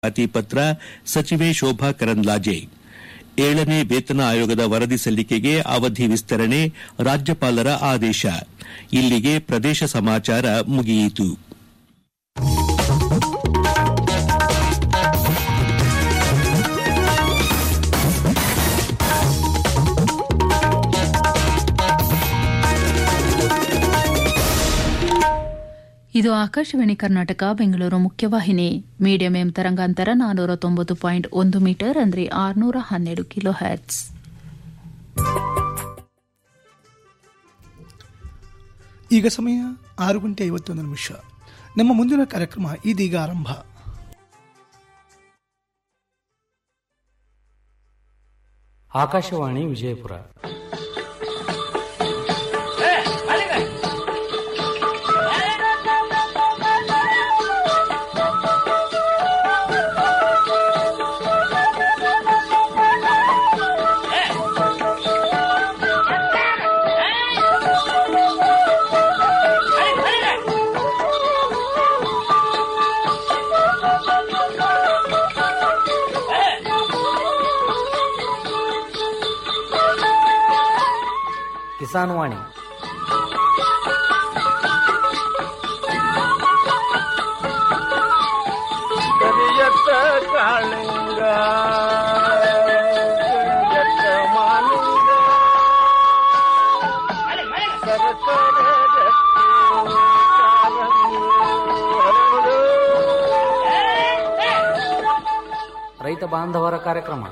ಖಾತಿ ಪತ್ರ ಸಚಿವೆ ಶೋಭಾ ಕರಂದ್ಲಾಜೆ ಏಳನೇ ವೇತನ ಆಯೋಗದ ವರದಿ ಸಲ್ಲಿಕೆಗೆ ಅವಧಿ ವಿಸ್ತರಣೆ ರಾಜ್ಯಪಾಲರ ಆದೇಶ ಇಲ್ಲಿಗೆ ಪ್ರದೇಶ ಸಮಾಚಾರ ಮುಗಿಯಿತು ಇದು ಆಕಾಶವಾಣಿ ಕರ್ನಾಟಕ ಬೆಂಗಳೂರು ಮುಖ್ಯವಾಹಿನಿ ಮೀಡಿಯಂ ಎಂ ತರಂಗಾಂತರ ನಾನೂರ ತೊಂಬತ್ತು ಪಾಯಿಂಟ್ ಒಂದು ಮೀಟರ್ ಅಂದರೆ ಆರುನೂರ ಹನ್ನೆರಡು ಕಿಲೋ ಹ್ಯಾಟ್ಸ್ ಈಗ ಸಮಯ ಆರು ಗಂಟೆ ಐವತ್ತೊಂದು ನಿಮಿಷ ನಮ್ಮ ಮುಂದಿನ ಕಾರ್ಯಕ್ರಮ ಇದೀಗ ಆರಂಭ ಆಕಾಶವಾಣಿ ವಿಜಯಪುರ ಕಿಸಾನ್ ವಾಣಿ ಕರಿಯತ್ತ ಕಾಳಿಂಗ ಕರಿಯತ್ತ ಮಾಲಿಂಗ ಸರಸರ ಗಟ್ಟಿ ಕಾಲಂಗಿ ಹರಡು. ರೈತ ಬಾಂಧವರ ಕಾರ್ಯಕ್ರಮ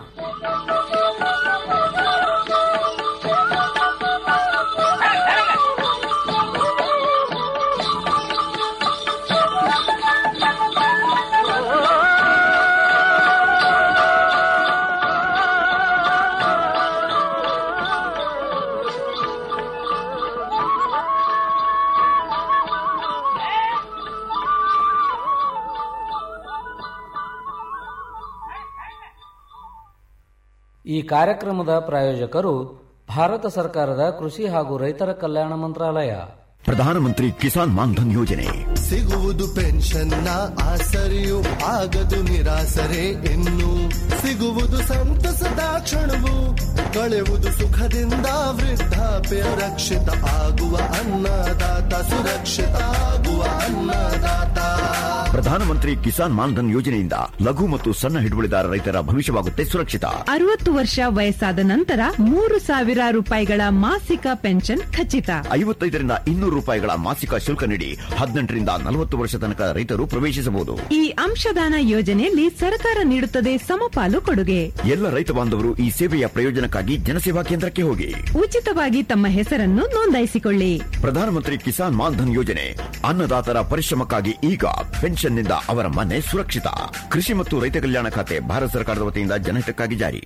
ಈ ಕಾರ್ಯಕ್ರಮದ ಪ್ರಾಯೋಜಕರು ಭಾರತ ಸರ್ಕಾರದ ಕೃಷಿ ಹಾಗೂ ರೈತರ ಕಲ್ಯಾಣ ಮಂತ್ರಾಲಯ ಪ್ರಧಾನಮಂತ್ರಿ ಕಿಸಾನ್ ಮಾನ್ಧನ್ ಯೋಜನೆ ಸಿಗುವುದು ಪೆನ್ಷನ್ನ ಆಸರೆಯು ಆಗದು ನಿರಾಸರೆ ಇನ್ನು ಸಿಗುವುದು ಸಂತಸದ ಕ್ಷಣವು ಕಳೆಯುವುದು ಸುಖದಿಂದ ವೃದ್ಧಾಪ್ಯ ರಕ್ಷಿತ ಆಗುವ ಅನ್ನದಾತ ಸುರಕ್ಷಿತ ಆಗುವ ಅನ್ನದಾತ ಪ್ರಧಾನಮಂತ್ರಿ ಕಿಸಾನ್ ಮಾನ್ಧನ್ ಯೋಜನೆಯಿಂದ ಲಘು ಮತ್ತು ಸಣ್ಣ ಹಿಡುವಳಿದಾರ ರೈತರ ಭವಿಷ್ಯವಾಗುತ್ತೆ ಸುರಕ್ಷಿತ ಅರವತ್ತು ವರ್ಷ ವಯಸ್ಸಾದ ನಂತರ ಮೂರು ಸಾವಿರ ರೂಪಾಯಿಗಳ ಮಾಸಿಕ ಪೆನ್ಷನ್ ಖಚಿತ ಐವತ್ತೈದರಿಂದ ಇನ್ನೂರು ರೂಪಾಯಿಗಳ ಮಾಸಿಕ ಶುಲ್ಕ ನೀಡಿ ಹದಿನೆಂಟರಿಂದ ನಲವತ್ತು ವರ್ಷ ತನಕ ರೈತರು ಪ್ರವೇಶಿಸಬಹುದು ಈ ಅಂಶದಾನ ಯೋಜನೆಯಲ್ಲಿ ಸರ್ಕಾರ ನೀಡುತ್ತದೆ ಸಮಪಾಲು ಕೊಡುಗೆ ಎಲ್ಲ ರೈತ ಬಾಂಧವರು ಈ ಸೇವೆಯ ಪ್ರಯೋಜನಕ್ಕಾಗಿ ಜನಸೇವಾ ಕೇಂದ್ರಕ್ಕೆ ಹೋಗಿ ಉಚಿತವಾಗಿ ತಮ್ಮ ಹೆಸರನ್ನು ನೋಂದಾಯಿಸಿಕೊಳ್ಳಿ ಪ್ರಧಾನಮಂತ್ರಿ ಕಿಸಾನ್ ಮಾನ್ಧನ್ ಯೋಜನೆ ಅನ್ನದಾತರ ಪರಿಶ್ರಮಕ್ಕಾಗಿ ಈಗ ಪೆನ್ಷನ್ನಿಂದ ಅವರ ಮನೆ ಸುರಕ್ಷಿತ ಕೃಷಿ ಮತ್ತು ರೈತ ಕಲ್ಯಾಣ ಖಾತೆ ಭಾರತ ಸರ್ಕಾರದ ವತಿಯಿಂದ ಜನಹಿತಕ್ಕಾಗಿ ಜಾರಿ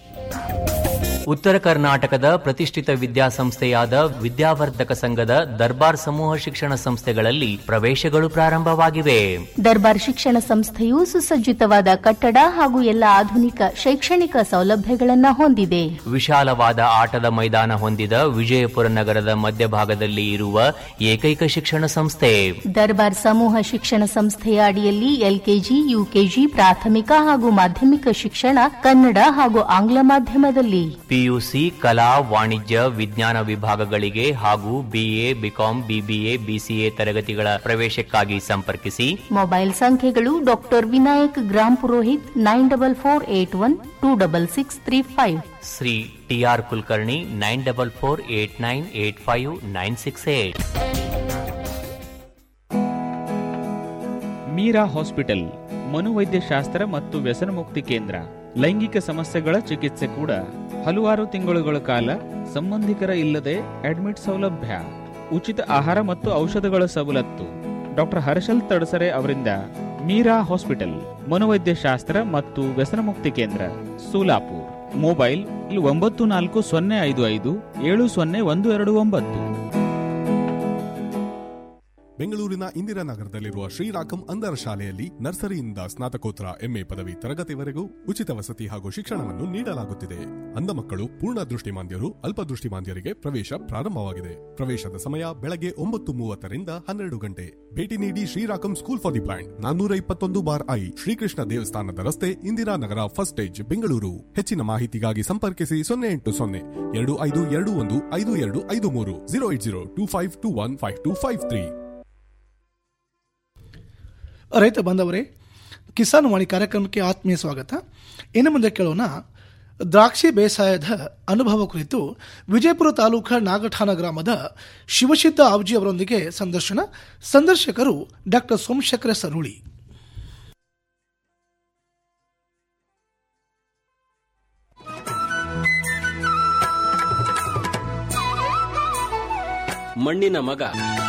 ಉತ್ತರ ಕರ್ನಾಟಕದ ಪ್ರತಿಷ್ಠಿತ ವಿದ್ಯಾಸಂಸ್ಥೆಯಾದ ವಿದ್ಯಾವರ್ಧಕ ಸಂಘದ ದರ್ಬಾರ್ ಸಮೂಹ ಶಿಕ್ಷಣ ಸಂಸ್ಥೆಗಳಲ್ಲಿ ಪ್ರವೇಶಗಳು ಪ್ರಾರಂಭವಾಗಿವೆ ದರ್ಬಾರ್ ಶಿಕ್ಷಣ ಸಂಸ್ಥೆಯು ಸುಸಜ್ಜಿತವಾದ ಕಟ್ಟಡ ಹಾಗೂ ಎಲ್ಲ ಆಧುನಿಕ ಶೈಕ್ಷಣಿಕ ಸೌಲಭ್ಯಗಳನ್ನು ಹೊಂದಿದೆ ವಿಶಾಲವಾದ ಆಟದ ಮೈದಾನ ಹೊಂದಿದ ವಿಜಯಪುರ ನಗರದ ಮಧ್ಯಭಾಗದಲ್ಲಿ ಇರುವ ಏಕೈಕ ಶಿಕ್ಷಣ ಸಂಸ್ಥೆ ದರ್ಬಾರ್ ಸಮೂಹ ಶಿಕ್ಷಣ ಸಂಸ್ಥೆಯ ಅಡಿಯಲ್ಲಿ ಎಲ್ಕೆಜಿ ಯುಕೆಜಿ ಪ್ರಾಥಮಿಕ ಹಾಗೂ ಮಾಧ್ಯಮಿಕ ಶಿಕ್ಷಣ ಕನ್ನಡ ಹಾಗೂ ಆಂಗ್ಲ ಮಾಧ್ಯಮದಲ್ಲಿ ಪಿಯುಸಿ ಕಲಾ ವಾಣಿಜ್ಯ ವಿಜ್ಞಾನ ವಿಭಾಗಗಳಿಗೆ ಹಾಗೂ ಬಿಎ ಬಿಕಾಂ ಬಿಬಿಎ ಬಿಸಿಎ ತರಗತಿಗಳ ಪ್ರವೇಶಕ್ಕಾಗಿ ಸಂಪರ್ಕಿಸಿ ಮೊಬೈಲ್ ಸಂಖ್ಯೆಗಳು doctor Vinayak Grampurohit nine double four eight one two double six three five Shri TR Kulkarni nine double four eight nine eight five nine six eight Meera hospital ಮನೋವೈದ್ಯಶಾಸ್ತ್ರ ಮತ್ತು ವ್ಯಸನಮುಕ್ತಿ ಕೇಂದ್ರ ಲೈಂಗಿಕ ಸಮಸ್ಯೆಗಳ ಚಿಕಿತ್ಸೆ ಕೂಡ ಹಲವಾರು ತಿಂಗಳುಗಳ ಕಾಲ ಸಂಬಂಧಿಕರ ಇಲ್ಲದೆ ಅಡ್ಮಿಟ್ ಸೌಲಭ್ಯ ಉಚಿತ ಆಹಾರ ಮತ್ತು ಔಷಧಗಳ ಸವಲತ್ತು ಡಾಕ್ಟರ್ ಹರ್ಷಲ್ ತಡಸರೆ ಅವರಿಂದ ಮೀರಾ ಹಾಸ್ಪಿಟಲ್ ಮನೋವೈದ್ಯಶಾಸ್ತ್ರ ಮತ್ತು ವ್ಯಸನಮುಕ್ತಿ ಕೇಂದ್ರ ಸೋಲಾಪುರ್ ಮೊಬೈಲ್ ಒಂಬತ್ತು ನಾಲ್ಕು ಸೊನ್ನೆ ಐದು ಐದು ಏಳು ಸೊನ್ನೆ ಒಂದು ಎರಡು ಒಂಬತ್ತು ಬೆಂಗಳೂರಿನ ಇಂದಿರಾನಗರದಲ್ಲಿರುವ ಶ್ರೀರಾಕಂ ಅಂಧರ ಶಾಲೆಯಲ್ಲಿ ನರ್ಸರಿಯಿಂದ ಸ್ನಾತಕೋತ್ತರ ಎಂಎ ಪದವಿ ತರಗತಿವರೆಗೂ ಉಚಿತ ವಸತಿ ಹಾಗೂ ಶಿಕ್ಷಣವನ್ನು ನೀಡಲಾಗುತ್ತಿದೆ ಅಂಧ ಮಕ್ಕಳು ಪೂರ್ಣ ದೃಷ್ಟಿಮಾಂದ್ಯರು ಅಲ್ಪ ದೃಷ್ಟಿಮಾಂದ್ಯರಿಗೆ ಪ್ರವೇಶ ಪ್ರಾರಂಭವಾಗಿದೆ ಪ್ರವೇಶದ ಸಮಯ ಬೆಳಗ್ಗೆ ಒಂಬತ್ತು ಮೂವತ್ತರಿಂದ ಹನ್ನೆರಡು ಗಂಟೆ ಭೇಟಿ ನೀಡಿ ಶ್ರೀರಾಕಂ ಸ್ಕೂಲ್ ಫಾರ್ ದಿ ಬ್ಲೈಂಡ್ ನಾನ್ನೂರ ಇಪ್ಪತ್ತೊಂದು ಬಾರ್ ಐ ಶ್ರೀಕೃಷ್ಣ ದೇವಸ್ಥಾನದ ರಸ್ತೆ ಇಂದಿರಾನಗರ ಫಸ್ಟ್ ಸ್ಟೇಜ್ ಬೆಂಗಳೂರು ಹೆಚ್ಚಿನ ಮಾಹಿತಿಗಾಗಿ ಸಂಪರ್ಕಿಸಿ ಸೊನ್ನೆ ಎಂಟು ಸೊನ್ನೆ ಎರಡು ಐದು ಎರಡು ಒಂದು ಐದು ಎರಡು ಐದು ಮೂರು zero eight zero two five two one five two five three ರೈತ ಬಾಂಧವರೇ ಕಿಸಾನ್ ವಾಣಿ ಕಾರ್ಯಕ್ರಮಕ್ಕೆ ಆತ್ಮೀಯ ಸ್ವಾಗತ ಇನ್ನು ಮುಂದೆ ಕೇಳೋಣ ದ್ರಾಕ್ಷಿ ಬೇಸಾಯದ ಅನುಭವ ಕುರಿತು ವಿಜಯಪುರ ತಾಲೂಕಾ ನಾಗಠಾಣ ಗ್ರಾಮದ ಶಿವಸಿದ್ದ ಆವ್ಜಿ ಅವರೊಂದಿಗೆ ಸಂದರ್ಶನ ಸಂದರ್ಶಕರು ಡಾಕ್ಟರ್ ಸೋಮಶೇಖರ ಸರುಳಿ ಮಣ್ಣಿನ ಮಗ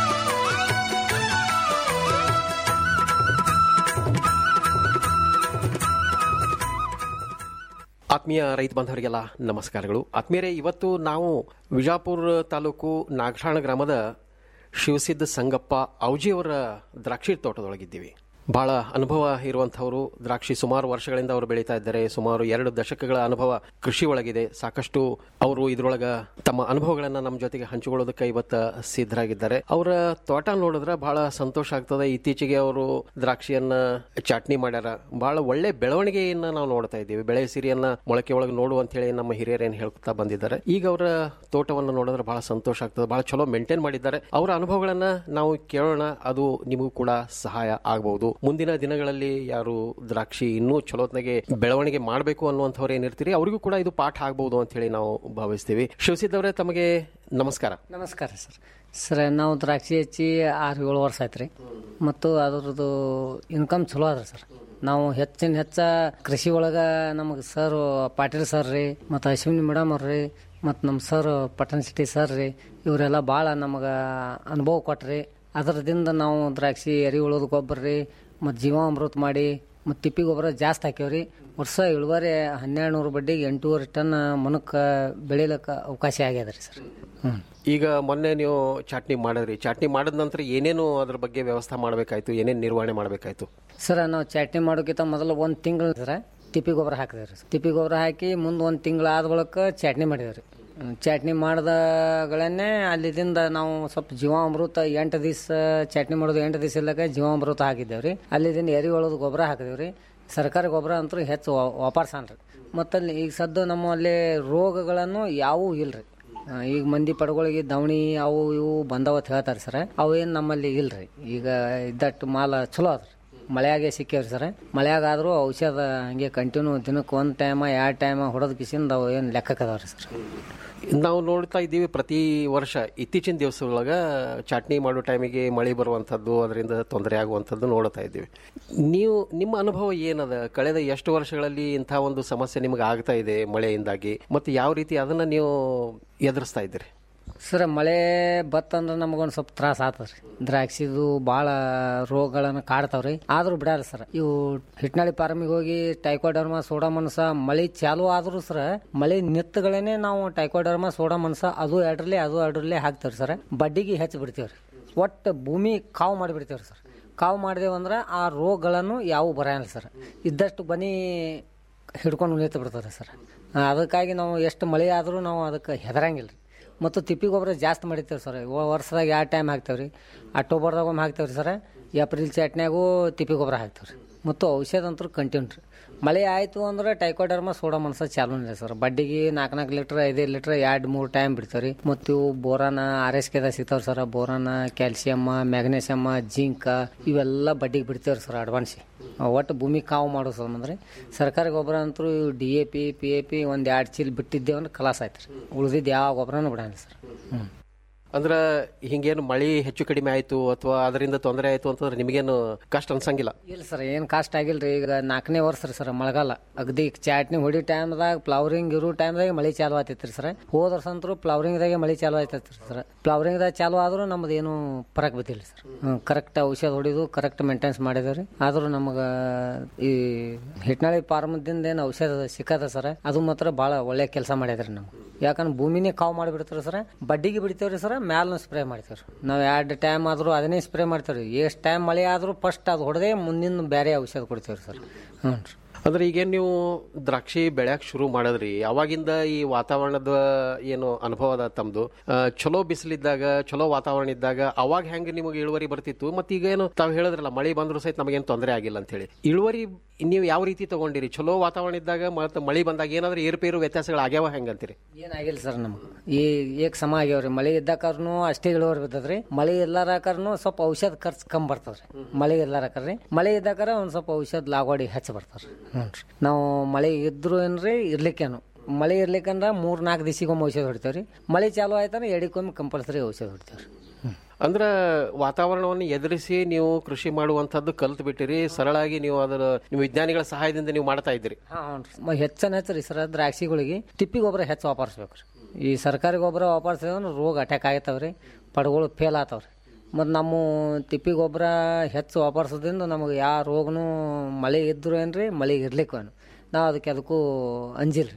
ಆತ್ಮೀಯ ರೈತ ಬಾಂಧವರಿಗೆಲ್ಲ ನಮಸ್ಕಾರಗಳು ಆತ್ಮೀಯರೇ ಇವತ್ತು ನಾವು ವಿಜಾಪುರ ತಾಲೂಕು ನಾಗಠಾಣ ಗ್ರಾಮದ ಶಿವಸಿದ್ಧ ಸಂಗಪ್ಪ ಔಜಿಯವರ ದ್ರಾಕ್ಷಿ ತೋಟದೊಳಗಿದ್ದೀವಿ ಬಹಳ ಅನುಭವ ಇರುವಂಥವರು ದ್ರಾಕ್ಷಿ ಸುಮಾರು ವರ್ಷಗಳಿಂದ ಅವರು ಬೆಳೀತಾ ಇದ್ದಾರೆ ಸುಮಾರು ಎರಡು ದಶಕಗಳ ಅನುಭವ ಕೃಷಿ ಒಳಗಿದೆ ಸಾಕಷ್ಟು ಅವರು ಇದ್ರೊಳಗ ತಮ್ಮ ಅನುಭವಗಳನ್ನ ನಮ್ಮ ಜೊತೆಗೆ ಹಂಚಿಕೊಳ್ಳೋದಕ್ಕೆ ಇವತ್ತು ಸಿದ್ಧರಾಗಿದ್ದಾರೆ ಅವರ ತೋಟ ನೋಡಿದ್ರೆ ಬಹಳ ಸಂತೋಷ ಆಗ್ತದೆ ಇತ್ತೀಚೆಗೆ ಅವರು ದ್ರಾಕ್ಷಿಯನ್ನ ಚಾಟ್ನಿ ಮಾಡ್ಯಾರ ಬಹಳ ಒಳ್ಳೆ ಬೆಳವಣಿಗೆಯನ್ನ ನಾವು ನೋಡ್ತಾ ಇದ್ದೀವಿ ಬೆಳೆ ಸಿರಿಯನ್ನ ಮೊಳಕೆ ಒಳಗೆ ನೋಡು ಅಂತ ಹೇಳಿ ನಮ್ಮ ಹಿರಿಯರು ಏನು ಹೇಳ್ತಾ ಬಂದಿದ್ದಾರೆ ಈಗ ಅವರ ತೋಟವನ್ನು ನೋಡಿದ್ರೆ ಬಹಳ ಸಂತೋಷ ಆಗ್ತದೆ ಬಹಳ ಚಲೋ ಮೇಂಟೈನ್ ಮಾಡಿದ್ದಾರೆ ಅವರ ಅನುಭವಗಳನ್ನ ನಾವು ಕೇಳೋಣ ಅದು ನಿಮಗೂ ಕೂಡ ಸಹಾಯ ಆಗಬಹುದು ಮುಂದಿನ ದಿನಗಳಲ್ಲಿ ಯಾರು ದ್ರಾಕ್ಷಿ ಇನ್ನೂ ಚಲೋತ್ನಾಗೆ ಬೆಳವಣಿಗೆ ಮಾಡಬೇಕು ಅನ್ನುವಂಥವ್ರು ಏನಿರ್ತೀರಿ ಅವರಿಗೂ ಕೂಡ ಇದು ಪಾಠ ಆಗಬಹುದು ಅಂತ ಹೇಳಿ ನಾವು ಭಾವಿಸ್ತೀವಿ ಶಿವಸಿದ್ದವರೇ ತಮಗೆ ನಮಸ್ಕಾರ ನಮಸ್ಕಾರ ಸರ್ ಸರ್ ನಾವು ದ್ರಾಕ್ಷಿ ಹಚ್ಚಿ ಆರು ಏಳು ವರ್ಷ ಆಯ್ತು ರೀ ಮತ್ತು ಅದ್ರದ್ದು ಇನ್ಕಮ್ ಚಲೋ ಅದ ಸರ್ ನಾವು ಹೆಚ್ಚಿನ ಹೆಚ್ಚ ಕೃಷಿ ಒಳಗೆ ನಮಗೆ ಸರ್ ಪಾಟೀಲ್ ಸರ್ ರೀ ಮತ್ತು ಅಶ್ವಿನಿ ಮೇಡಮ್ ಅವ್ರು ರೀ ಮತ್ತು ನಮ್ಮ ಸರ್ ಪಟ್ಟಣ ಸಿಟಿ ಸರ್ ರೀ ಇವರೆಲ್ಲ ಭಾಳ ನಮಗೆ ಅನುಭವ ಕೊಟ್ರಿ ಅದರದಿಂದ ನಾವು ದ್ರಾಕ್ಷಿ ಎರಿಹುಳದ ಗೊಬ್ಬರ ರೀ ಮತ್ತು ಜೀವಾಮೃತ ಮಾಡಿ ಮತ್ತು ತಿಪ್ಪಿ ಗೊಬ್ಬರ ಜಾಸ್ತಿ ಹಾಕ್ಯಾವ್ರಿ ವರ್ಷ ಇಳುವರಿ ಹನ್ನೆರಡು ನೂರು ಬಡ್ಡಿಗೆ ಎಂಟೂವರೆ ಟನ್ ಮನಕ್ಕೆ ಬೆಳಿಲಿಕ್ಕೆ ಅವಕಾಶ ಆಗ್ಯದ ರೀ ಸರ್ ಹ್ಞೂ ಈಗ ಮೊನ್ನೆ ನೀವು ಚಾಟ್ನಿ ಮಾಡಿದ್ರಿ ಚಾಟ್ನಿ ಮಾಡಿದ ನಂತರ ಏನೇನು ಅದ್ರ ಬಗ್ಗೆ ವ್ಯವಸ್ಥೆ ಮಾಡಬೇಕಾಯ್ತು ಏನೇನು ನಿರ್ವಹಣೆ ಮಾಡಬೇಕಾಯ್ತು ಸರ್ ನಾವು ಚಟ್ನಿ ಮಾಡೋಕ್ಕಿಂತ ಮೊದಲು ಒಂದು ತಿಂಗಳು ಸರ ತಿಪ್ಪಿ ಗೊಬ್ಬರ ಹಾಕಿದೆ ರೀ ತಿಪ್ಪಿ ಗೊಬ್ಬರ ಹಾಕಿ ಮುಂದೆ ಒಂದು ತಿಂಗಳು ಆದ ಬಳಿಕ ಚಟ್ನಿ ಮಾಡಿದೆ ರೀ ಚಟ್ನಿ ಮಾಡಿದಗಳನ್ನೇ ಅಲ್ಲಿದಿಂದ ನಾವು ಸ್ವಲ್ಪ ಜೀವಾಮೃತ ಎಂಟು ದಿವಸ ಚಟ್ನಿ ಮಾಡೋದು ಎಂಟು ದಿವಸ ಇಲ್ಲಕ ಜೀವಾಮೃತ ಹಾಕಿದ್ದೇವೆ ರೀ ಅಲ್ಲಿದಿಂದ ಎರಿಹುಳದ ಗೊಬ್ಬರ ಹಾಕಿದೇವೆ ರೀ ಸರ್ಕಾರಿ ಗೊಬ್ಬರ ಅಂತೂ ಹೆಚ್ಚು ವಾಪರ್ಸಾನ್ ರೀ ಮತ್ತು ಅಲ್ಲಿ ಈಗ ಸದ್ದು ನಮ್ಮಲ್ಲಿ ರೋಗಗಳನ್ನು ಯಾವೂ ಇಲ್ಲ ರೀ ಈಗ ಮಂದಿ ಪಡಗಳಿಗೆ ದವಣಿ ಅವು ಇವು ಬಂದವತ್ ಹೇಳ್ತಾರೆ ಸರ್ ಅವು ಏನು ನಮ್ಮಲ್ಲಿ ಇಲ್ರಿ ಈಗ ಇದ್ದಟ್ಟು ಮಾಲ ಚಲೋ ಅದ್ರಿ ಮಳೆಯಾಗೆ ಸಿಕ್ಕೇವ್ರಿ ಸರ್ ಮಳೆಯಾಗ ಆದರೂ ಔಷಧ ಹಂಗೆ ಕಂಟಿನ್ಯೂ ದಿನಕ್ಕೆ ಒಂದು ಟೈಮ ಎರಡು ಟೈಮ ಹೊಡೆದ ಕಿಸಿಂದ ಅವು ಏನು ಲೆಕ್ಕಕ್ಕದಾವ್ರಿ ಸರ್ ನಾವು ನೋಡ್ತಾ ಇದ್ದೀವಿ ಪ್ರತಿ ವರ್ಷ ಇತ್ತೀಚಿನ ದಿವಸದೊಳಗ ಚಾಟ್ನಿ ಮಾಡೋ ಟೈಮಿಗೆ ಮಳೆ ಬರುವಂಥದ್ದು ಅದರಿಂದ ತೊಂದರೆ ಆಗುವಂಥದ್ದು ನೋಡ್ತಾ ಇದ್ದೀವಿ ನೀವು ನಿಮ್ಮ ಅನುಭವ ಏನದ ಕಳೆದ ಎಷ್ಟು ವರ್ಷಗಳಲ್ಲಿ ಇಂಥ ಒಂದು ಸಮಸ್ಯೆ ನಿಮಗೆ ಆಗ್ತಾ ಇದೆ ಮಳೆಯಿಂದಾಗಿ ಮತ್ತು ಯಾವ ರೀತಿ ಅದನ್ನು ನೀವು ಎದುರಿಸ್ತಾ ಇದ್ದೀರಿ ಸರ್ ಮಳೆ ಬತ್ತಂದ್ರೆ ನಮಗೊಂದು ಸ್ವಲ್ಪ ತ್ರಾಸ ಆತದ ರೀ ದ್ರಾಕ್ಷಿದು ಭಾಳ ರೋಗಗಳನ್ನು ಕಾಡ್ತಾವ್ರಿ ಆದ್ರೂ ಬಿಡಲ್ಲ ಸರ್ ಇವು ಹಿಟ್ನಾಳಿ ಫಾರ್ಮಿಗೆ ಹೋಗಿ ಟೈಕೋಡರ್ಮ ಸೋಡಾ ಮನಸ ಮಳೆ ಚಾಲು ಆದ್ರೂ ಸರ್ ಮಳೆ ನಿತ್ತಗಳೇನೆ ನಾವು ಟೈಕೋಡರ್ಮ ಸೋಡಾ ಮನಸ ಅದು ಎರಡರಲ್ಲೇ ಅದು ಎರಡರಲ್ಲೇ ಹಾಕ್ತೇವ್ರಿ ಸರ್ ಬಡ್ಡಿಗೆ ಹೆಚ್ಚು ಬಿಡ್ತೀವ್ರಿ ಒಟ್ಟು ಭೂಮಿ ಕಾವು ಮಾಡಿಬಿಡ್ತೇವ್ರಿ ಸರ್ ಕಾವು ಮಾಡಿದೇವಂದ್ರೆ ಆ ರೋಗಗಳನ್ನು ಯಾವೂ ಬರೋಲ್ಲ ಸರ್ ಇದ್ದಷ್ಟು ಬನ್ನಿ ಹಿಡ್ಕೊಂಡು ನಿಂತು ಬಿಡ್ತಾರೆ ಸರ್ ಅದಕ್ಕಾಗಿ ನಾವು ಎಷ್ಟು ಮಳೆ ಆದರೂ ನಾವು ಅದಕ್ಕೆ ಹೆದರಂಗಿಲ್ಲ ರೀ ಮತ್ತು ತಿಪ್ಪಿ ಗೊಬ್ಬರ ಜಾಸ್ತಿ ಮಾಡಿರ್ತೇವೆ ಸರ್ ವರ್ಷದಾಗ ಎರಡು ಟೈಮ್ ಹಾಕ್ತೇವೆ ರೀ ಅಕ್ಟೋಬರ್ದಾಗ ಒಮ್ಮೆ ಹಾಕ್ತೇವೆ ರೀ ಸರ್ ಏಪ್ರಿಲ್ ಚಟ್ನ್ಯಾಗೂ ತಿಪ್ಪಿ ಗೊಬ್ಬರ ಹಾಕ್ತೇವೆ ರೀ ಮತ್ತು ಔಷಧ ಅಂತೂ ಕಂಟಿನ್ಯೂ ರೀ ಮಳೆ ಆಯಿತು ಅಂದ್ರೆ ಟೈಕೋಡರ್ಮ ಸೋಡಾ ಮನಸ ಚಾಲೂ ಇದೆ ಸರ್ ಬಡ್ಡಿಗೆ ನಾಲ್ಕು ನಾಲ್ಕು ಲೀಟ್ರ್ ಐದೈದು ಲೀಟ್ರ್ ಎರಡು ಮೂರು ಟೈಮ್ ಬಿಡ್ತಾವೆ ರೀ ಮತ್ತು ಇವು ಬೋರಾನ ಆರ್ ಎಸ್ ಕೆದಾಗ ಸಿಗ್ತಾವೆ ಸರ್ ಬೋರಾನ ಕ್ಯಾಲ್ಸಿಯಮ್ಮ ಮ್ಯಾಗ್ನೇಸಿಯಮ್ಮ ಜಿಂಕ ಇವೆಲ್ಲ ಬಡ್ಡಿಗೆ ಬಿಡ್ತೇವೆ ಸರ್ ಅಡ್ವಾನ್ಸಿ ಒಟ್ಟು ಭೂಮಿ ಕಾವು ಮಾಡೋ ಸಂಬಂಧ ಸರ್ಕಾರಿ ಗೊಬ್ಬರ ಅಂತೂ D A P P A P ಒಂದು ಎರಡು ಚೀಲ ಬಿಟ್ಟಿದ್ದೇವೆ ಅಂದ್ರೆ ಕಲಾಸ ಆಯ್ತು ರೀ ಉಳಿದಿದ್ದು ಯಾವ ಗೊಬ್ಬರನೂ ಬಿಡಲ್ಲ ಸರ್ ಹ್ಞೂ ಅಂದ್ರೆ ಹಿಂಗೇನು ಮಳೆ ಹೆಚ್ಚು ಕಡಿಮೆ ಆಯಿತು ಅಥವಾ ಅದರಿಂದ ತೊಂದರೆ ಆಯಿತು ಅಂತಂದ್ರೆ ನಿಮಗೇನು ಕಷ್ಟ ಅನ್ಸಂಗಿಲ್ಲ ಇಲ್ಲ ಸರ್ ಏನು ಕಾಸ್ಟ್ ಆಗಿಲ್ಲ ರೀ ಈಗ ನಾಲ್ಕನೇ ವರ್ಷ ರೀ ಸರ್ ಮಳೆಗಾಲ ಅಗದಿ ಚಾಟ್ನಿ ಹೊಡಿ ಟೈಮ್ದಾಗ ಫ್ಲವರಿಂಗ್ ಇರೋ ಟೈಮ್ದಾಗ ಮಳೆ ಚಾಲು ಆತೈತಿ ರೀ ಸರ್ ಹೋದ ವರ್ಷ ಅಂತೂ ಫ್ಲವರಿಂಗ್ದಾಗೆ ಮಳೆ ಚಾಲು ಆಯ್ತೈತಿ ರೀ ಸರ್ ಫ್ಲವರಿಂಗ್ದಾಗ ಚಾಲು ಆದ್ರೂ ನಮ್ದು ಏನು ಫರಕ್ ಬಿದ್ದಿಲ್ಲ ಸರ್ ಕರೆಕ್ಟ್ ಔಷಧ ಹೊಡಿದು ಕರೆಕ್ಟ್ ಮೇಂಟೆನ್ಸ್ ಮಾಡಿದೇವೆ ರೀ ಆದ್ರೂ ನಮಗೆ ಈ ಹಿಟ್ನಾಳಿ ಫಾರ್ಮದಿಂದ ಏನು ಔಷಧ ಸಿಕ್ಕದ ಸರ್ ಅದು ಮಾತ್ರ ಭಾಳ ಒಳ್ಳೆ ಕೆಲಸ ಮಾಡ್ಯದ್ರಿ ನಮ್ಗೆ ಯಾಕಂದ್ರೆ ಭೂಮಿನೇ ಕಾವು ಮಾಡಿಬಿಡ್ತಾರೆ ಸರ್ ಬಡ್ಡಿಗೆ ಬಿಡ್ತೇವ್ರಿ ಸರ್ ಮ್ಯಾಲೂ ಸ್ಪ್ರೇ ಮಾಡ್ತೀವಿ ರೀ ನಾವು ಎರಡು ಟೈಮ್ ಆದರೂ ಅದನ್ನೇ ಸ್ಪ್ರೇ ಮಾಡ್ತೀವಿ ರೀ ಎಷ್ಟು ಟೈಮ್ ಮಳೆ ಆದರೂ ಫಸ್ಟ್ ಅದು ಹೊಡೆದೇ ಮುಂದಿನ ಬೇರೆ ಔಷಧ ಕೊಡ್ತೀವಿ ರೀ ಸರ್ ಹ್ಞೂ ರೀ ಅಂದ್ರೆ ಈಗೇನು ನೀವು ದ್ರಾಕ್ಷಿ ಬೆಳ್ಯಾಕ ಶುರು ಮಾಡಿದ್ರಿ ಯಾವಾಗಿಂದ ಈ ವಾತಾವರಣದ ಏನು ಅನುಭವ ಅದ ತಮ್ದು ಆ, ಚಲೋ ಬಿಸಿಲಿದ್ದಾಗ ಚಲೋ ವಾತಾವರಣ ಇದ್ದಾಗ ಅವಾಗ ಹೆಂಗೆ ನಿಮಗೆ ಇಳುವರಿ ಬರ್ತಿತ್ತು ಮತ್ತೆ ಈಗ ಏನು ತಾವು ಹೇಳಿದ್ರಲ್ಲ ಮಳೆ ಬಂದ್ರು ಸಹಿತ ನಮಗೇನು ತೊಂದರೆ ಆಗಿಲ್ಲ ಅಂತ ಹೇಳಿ ಇಳುವರಿ ನೀವು ಯಾವ ರೀತಿ ತಗೊಂಡಿರಿ ಚಲೋ ವಾತಾವರಣ ಇದ್ದಾಗ ಮತ್ತೆ ಮಳೆ ಬಂದಾಗ ಏನಾದ್ರೂ ಏರುಪೇರು ವ್ಯತ್ಯಾಸಗಳು ಆಗ್ಯಾವ ಹೆಂಗಂತೀರಿ ಏನಾಗಿಲ್ಲ ಸರ್ ನಮ್ಗೆ ಈ ಏಕ್ ಸಮ ಆಗ್ಯಾವ್ರಿ ಮಳೆ ಇದ್ದಾಕರ್ನು ಅಷ್ಟೇ ಇಳುವರಿ ಬಿದ್ದದ್ರಿ ಮಳೆ ಇಲ್ಲಾರಕರ್ನು ಸ್ವಲ್ಪ ಔಷಧ ಖರ್ಚು ಕಮ್ಮಿ ಬರ್ತದ್ರಿ ಮಳೆ ಇಲ್ಲಾರಕರ್ರಿ ಮಳೆ ಇದ್ದಾಕರ ಒಂದ್ ಸ್ವಲ್ಪ ಔಷಧ ಲಾಗೋಡಿ ಹೆಚ್ಚು ಬರ್ತಾವ್ರಿ ಹ್ಞೂ ರೀ ನಾವು ಮಳೆ ಇದ್ರು ಏನ್ರಿ ಇರ್ಲಿಕ್ಕೇನು ಮಳೆ ಇರ್ಲಿಕ್ಕಂದ್ರ ಮೂರ್ ನಾಲ್ಕು ದಿವಸಿಗೊಮ್ಮೆ ಔಷಧ ಹೊಡಿತೇವ್ರಿ ಮಳೆ ಚಾಲು ಆಯ್ತಾರ ಎಡಿಕೊಮ್ಮೆ ಕಂಪಲ್ಸರಿ ಔಷಧ ಹೊಡಿತೇವ್ರಿ ಅಂದ್ರೆ ವಾತಾವರಣವನ್ನು ಎದುರಿಸಿ ನೀವು ಕೃಷಿ ಮಾಡುವಂಥದ್ದು ಕಲ್ತು ಬಿಟ್ಟಿರಿ ಸರಳಾಗಿ ನೀವು ಅದರ ನಿಮ್ಮ ವಿಜ್ಞಾನಿಗಳ ಸಹಾಯದಿಂದ ನೀವು ಮಾಡ್ತಾ ಇದ್ದೀರಿ ಹಾಂ ಹೆಚ್ಚನ ಹೆಚ್ಚು ಸರ್ ದ್ರಾಕ್ಷಿಗಳಿಗೆ ತಿಪ್ಪಿ ಗೊಬ್ಬರ ಹೆಚ್ಚು ವಾಪರ್ಸ್ಬೇಕು ರೀ ಈ ಸರ್ಕಾರಿ ಗೊಬ್ಬರ ವಾಪರ್ಸಿದ್ರೆ ರೋಗ ಅಟ್ಯಾಕ್ ಆಗತ್ತವ್ರಿ ಪಡಗಳು ಫೇಲ್ ಆತಾವ್ರಿ ಮತ್ತು ನಮ್ಮ ತಿಪ್ಪಿ ಗೊಬ್ಬರ ಹೆಚ್ಚು ವಾಪರ್ಸೋದ್ರಿಂದ ನಮಗೆ ಯಾವ ರೋಗನೂ ಮಳೆ ಇದ್ರು ಏನ್ರಿ ಮಳೆ ಇರ್ಲಿಕ್ಕೂ ಏನು ನಾವು ಅದಕ್ಕೆ ಅದಕ್ಕೂ ಅಂಜಿಲ್ರಿ